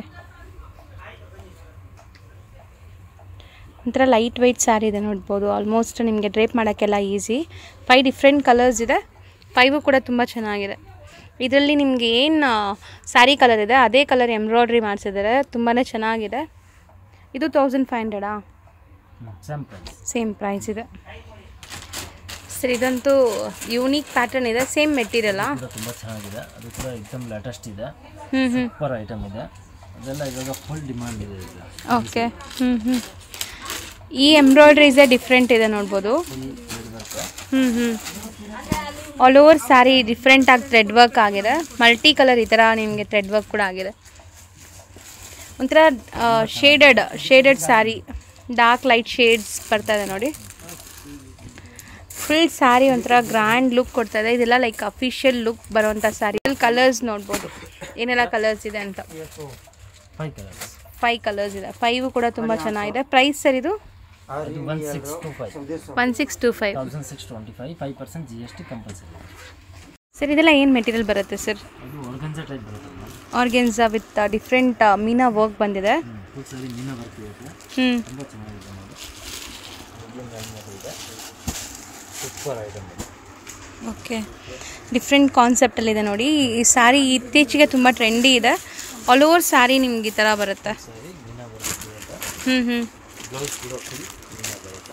ಒಂಥರ ಲೈಟ್ ವೆಯ್ಟ್ ಸ್ಯಾರಿ ಇದೆ ನೋಡ್ಬೋದು ಆಲ್ಮೋಸ್ಟ್ ನಿಮಗೆ ಡ್ರೇಪ್ ಮಾಡೋಕ್ಕೆಲ್ಲ ಈಸಿ ಫೈವ್ ಡಿಫ್ರೆಂಟ್ ಕಲರ್ಸ್ ಇದೆ ಫೈವು ಕೂಡ ತುಂಬ ಚೆನ್ನಾಗಿದೆ ಇದರಲ್ಲಿ ನಿಮಗೆ ಏನು ಸ್ಯಾರಿ ಕಲರ್ ಇದೆ ಅದೇ ಕಲರ್ ಎಂಬ್ರಾಯ್ಡ್ರಿ ಮಾಡಿಸಿದ್ದಾರೆ ತುಂಬಾ ಚೆನ್ನಾಗಿದೆ ಇದು ತೌಸಂಡ್ ಫೈವ್ ಹಂಡ್ರೆಡಾ ಸೇಮ್ ಪ್ರೈಸ್ ಸೇಮ್ ಪ್ರೈಸ್ ಇದೆ ಸರ್ ಇದಂತೂ ಯೂನಿಕ್ ಪ್ಯಾಟರ್ನ್ ಇದೆ ಸೇಮ್ ಮೆಟೀರಿಯಲಾ ಕೂಡ ತುಂಬ ಚೆನ್ನಾಗಿದೆ ಅದು ಕೂಡ ಎಕ್ದಮ್ ಲೇಟೆಸ್ಟ್ ಇದೆ ಹ್ಞೂ ಹ್ಞೂ ಸೂಪರ್ ಐಟಮ್ ಇದೆ ಅದೆಲ್ಲ ಇವಾಗ ಫುಲ್ ಡಿಮಾಂಡ್ ಇದೆ ಈಗ ಓಕೆ ಹ್ಞೂ ಹ್ಞೂ ಈ ಎಂಬ್ರಾಯ್ಡ್ರೀಸೇ ಡಿಫ್ರೆಂಟ್ ಇದೆ ನೋಡ್ಬೋದು ಫುಲ್ ಥ್ರೆಡ್ ವರ್ಕ್ ಹ್ಞೂ ಹ್ಞೂ ಆಲ್ ಓವರ್ ಸ್ಯಾರಿ ಡಿಫ್ರೆಂಟ್ ಆಗಿ ಥ್ರೆಡ್ ವರ್ಕ್ ಆಗಿದೆ ಮಲ್ಟಿ ಕಲರ್ ಈ ಥರ ನಿಮಗೆ ಥ್ರೆಡ್ ವರ್ಕ್ ಕೂಡ ಆಗಿದೆ ಒಂಥರ shaded shaded sari dark light shades ಬರ್ತಾ ಇದೆ ನೋಡಿ ಫುಲ್ ಸ್ಯಾರಿ ಒಂಥರ ಗ್ರ್ಯಾಂಡ್ ಲುಕ್ ಕೊಡ್ತಾ ಇದೆ ಇದೆಲ್ಲ ಲೈಕ್ ಅಫಿಷಿಯಲ್ ಲುಕ್ ಬರುವಂಥ ಸ್ಯಾರಿ ಕಲರ್ಸ್ ನೋಡ್ಬೋದು ಏನೆಲ್ಲ ಕಲರ್ಸ್ ಇದೆ ಅಂತ ಫೈವ್ ಕಲರ್ಸ್ ಫೈವ್ ಕಲರ್ಸ್ ಇದೆ ಫೈವ್ ಕೂಡ ತುಂಬ ಚೆನ್ನಾಗಿದೆ ಪ್ರೈಸ್ ಸರ್ ಇದು ಅದು one six two five one six two five thousand six twenty five five percent G S T compulsory sir ಇದೆಲ್ಲ ಏನು ಮೆಟೀರಿಯಲ್ ಬರುತ್ತೆ ಸರ್ ಅದು ಆರ್ಗನ್ಸಾ ಟೈಪ್ ಬರುತ್ತೆ organza with different meena work ಬಂದಿದೆ ಫುಲ್ ಸಾರಿ ಮೀನ ವರ್ಕ್ ಇರುತ್ತೆ ಹ್ಞೂ ತುಂಬ ಚೆನ್ನಾಗಿದೆ ನೋಡಿ ಮೀಡಿಯಂ ರೇಂಜ್ ಇದೆ ಸೂಪರ್ ಐಟಮ್ ಇದೆ ಓಕೆ ಡಿಫ್ರೆಂಟ್ ಕಾನ್ಸೆಪ್ಟಲ್ಲಿದೆ ನೋಡಿ ಈ ಸ್ಯಾರಿ ಇತ್ತೀಚೆಗೆ ತುಂಬ ಟ್ರೆಂಡಿ ಇದೆ ಆಲ್ ಓವರ್ ಸ್ಯಾರಿ ನಿಮ್ಗೆ ಈ ಥರ ಬರುತ್ತೆ ಸಾರಿ ಮೀನ ವರ್ಕ್ ಇರುತ್ತೆ ಹ್ಞೂ ಹ್ಞೂ ಬ್ಲೌಸ್ ಕೂಡ ಫುಲ್ ಮೀನ ಬರುತ್ತೆ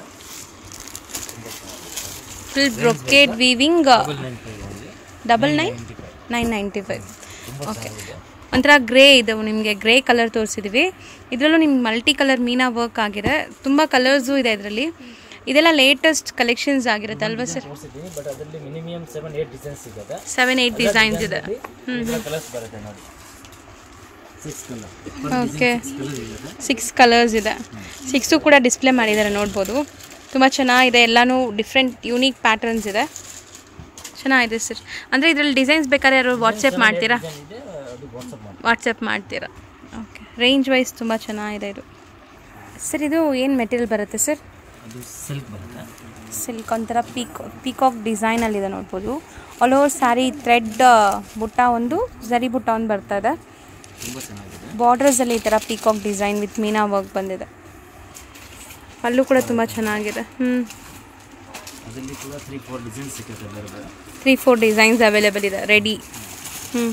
full brocade weaving double nine five only double nine ninety five nine ninety five ತುಂಬ ಓಕೆ ಚೆನ್ನಾಗಿದೆ ಒಂಥರ ಗ್ರೇ ಇದೆ ನಿಮಗೆ ಗ್ರೇ ಕಲರ್ ತೋರಿಸಿದ್ವಿ ಇದರಲ್ಲೂ ನಿಮ್ಗೆ ಮಲ್ಟಿ ಕಲರ್ ಮೀನಾ ವರ್ಕ್ ಆಗಿದೆ ತುಂಬ ಕಲರ್ಸು ಇದೆ ಇದರಲ್ಲಿ ಇದೆಲ್ಲ ಲೇಟೆಸ್ಟ್ ಕಲೆಕ್ಷನ್ಸ್ ಆಗಿರುತ್ತೆ ಅಲ್ವಾ ಸರ್ ತೋರಿಸಿದ್ದೀನಿ ಬಟ್ ಅದರಲ್ಲಿ ಮಿನಿಮಮ್ ಸೆವೆನ್ ಏಟ್ ಡಿಸೈನ್ಸ್ ಸಿಗುತ್ತೆ ಸೆವೆನ್ ಏಯ್ಟ್ ಡಿಸೈನ್ಸ್ ಇದೆ ಕಲರ್ಸ್ ಬರುತ್ತೆ ನೋಡಿ ಸಿಕ್ಸ್ ಕಲರ್ ಓಕೆ ಕಲರ್ ಇರುತ್ತೆ ಸಿಕ್ಸ್ ಕಲರ್ಸ್ ಇದೆ ಸಿಕ್ಸು ಕೂಡ ಡಿಸ್ಪ್ಲೇ ಮಾಡಿದ್ದಾರೆ ನೋಡ್ಬೋದು ತುಂಬ ಚೆನ್ನಾಗಿದೆ ಎಲ್ಲನೂ ಡಿಫ್ರೆಂಟ್ ಯೂನಿಕ್ ಪ್ಯಾಟರ್ನ್ಸ್ ಇದೆ ಚೆನ್ನಾಗಿದೆ ಸರ್ ಅಂದರೆ ಇದರಲ್ಲಿ ಡಿಸೈನ್ಸ್ ಬೇಕಾದ್ರೆ ಯಾರು ವಾಟ್ಸಪ್ ಮಾಡ್ತೀರಾ ಡಿಸೈನ್ ಇದೆ ಅದು ವಾಟ್ಸಪ್ ಮಾಡಿ ವಾಟ್ಸಪ್ ಮಾಡ್ತೀರಾ ಓಕೆ ರೇಂಜ್ ವೈಸ್ ತುಂಬ ಚೆನ್ನಾಗಿದೆ ಇದು ಸರ್ ಇದು ಏನು ಮೆಟೀರಿಯಲ್ ಬರುತ್ತೆ ಸರ್ ಅದು ಸಿಲ್ಕ್ ಬರುತ್ತೆ ಸಿಲ್ಕ್ ಒಂಥರ ಪೀಕ್ ಪೀಕಾಕ್ ಡಿಸೈನಲ್ಲಿದೆ ನೋಡ್ಬೋದು ಆಲ್ ಓವರ್ ಸ್ಯಾರಿ ಥ್ರೆಡ್ ಬುಟ್ಟ ಒಂದು ಝರಿ ಬುಟ್ಟ ಒಂದು ಬರ್ತಾ ಇದೆ ತುಂಬ ಚೆನ್ನಾಗಿದೆ ಬಾರ್ಡರ್ಸಲ್ಲಿ ಈ ಥರ peacock design with meena work ಬಂದಿದೆ ಅಲ್ಲೂ ಕೂಡ ತುಂಬ ಚೆನ್ನಾಗಿದೆ ಹ್ಞೂ ಅದರಲ್ಲಿ ಕೂಡ ತ್ರೀ ಫೋರ್ ಡಿಸೈನ್ ಸಿಗುತ್ತೆ ಬೇರೆ ಬೇರೆ ತ್ರೀ ಫೋರ್ ಡಿಸೈನ್ಸ್ ಅವೈಲೇಬಲ್ ಇದೆ ರೆಡಿ ಹ್ಞೂ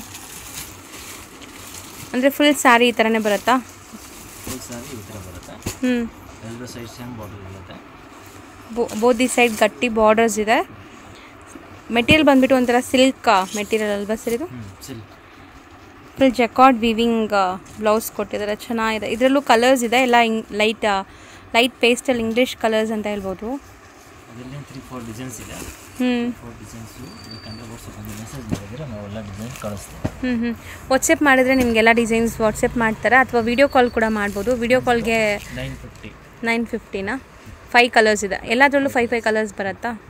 ಅಂದರೆ ಫುಲ್ ಸ್ಯಾರಿ ಈ ಥರನೇ ಬರುತ್ತಾ ಫುಲ್ ಸಾರಿ ಈ ಥರ ಬರುತ್ತೆ ಹ್ಞೂ ಎರಡು ಸೈಡ್ ಸೇಮ್ ಬಾರ್ಡರ್ ಇರುತ್ತೆ ಬೋದಿ ಸೈಡ್ ಗಟ್ಟಿ ಬಾರ್ಡರ್ಸ್ ಇದೆ ಮೆಟೀರಿಯಲ್ ಬಂದ್ಬಿಟ್ಟು ಒಂಥರ ಸಿಲ್ಕ್ ಮೆಟೀರಿಯಲ್ ಅಲ್ವಾ ಸರ್ ಇದು ಹ್ಞೂ silk full jacquard weaving blouse ಕೊಟ್ಟಿದ್ದಾರೆ ಚೆನ್ನಾಗಿದೆ ಇದರಲ್ಲೂ ಕಲರ್ಸ್ ಇದೆ ಎಲ್ಲ ಇಂಗ್ light light pastel English colours ಅಂತ ಹೇಳ್ಬೋದು ಅದರಲ್ಲಿ ತ್ರೀ ಫೋರ್ ಡಿಸೈನ್ಸ್ ಇದೆ ಹ್ಞೂ ಫೋರ್ ಡಿಸೈನ್ಸು ಬೇಕಂದರೆ ವಾಟ್ಸಪ್ ಒಂದು ಮೆಸೇಜ್ ಮಾಡಿದರೆ ನಾವು ಎಲ್ಲ ಡಿಸೈನ್ ಕಳಿಸ್ತೀವಿ ಹ್ಞೂ ಹ್ಞೂ ವಾಟ್ಸಪ್ ಮಾಡಿದ್ರೆ ನಿಮಗೆಲ್ಲ ಡಿಸೈನ್ಸ್ ವಾಟ್ಸಪ್ ಮಾಡ್ತಾರೆ ಅಥವಾ ವಿಡಿಯೋ ಕಾಲ್ ಕೂಡ ಮಾಡ್ಬೋದು ವಿಡಿಯೋ ಕಾಲ್ಗೆ ನೈನ್ ಫಿಫ್ಟಿ ನೈನ್ ಫಿಫ್ಟಿನಾ ಫೈವ್ ಕಲರ್ಸ್ ಇದೆ ಎಲ್ಲದರಲ್ಲೂ ಫೈವ್ ಫೈವ್ ಕಲರ್ಸ್ ಬರುತ್ತಾ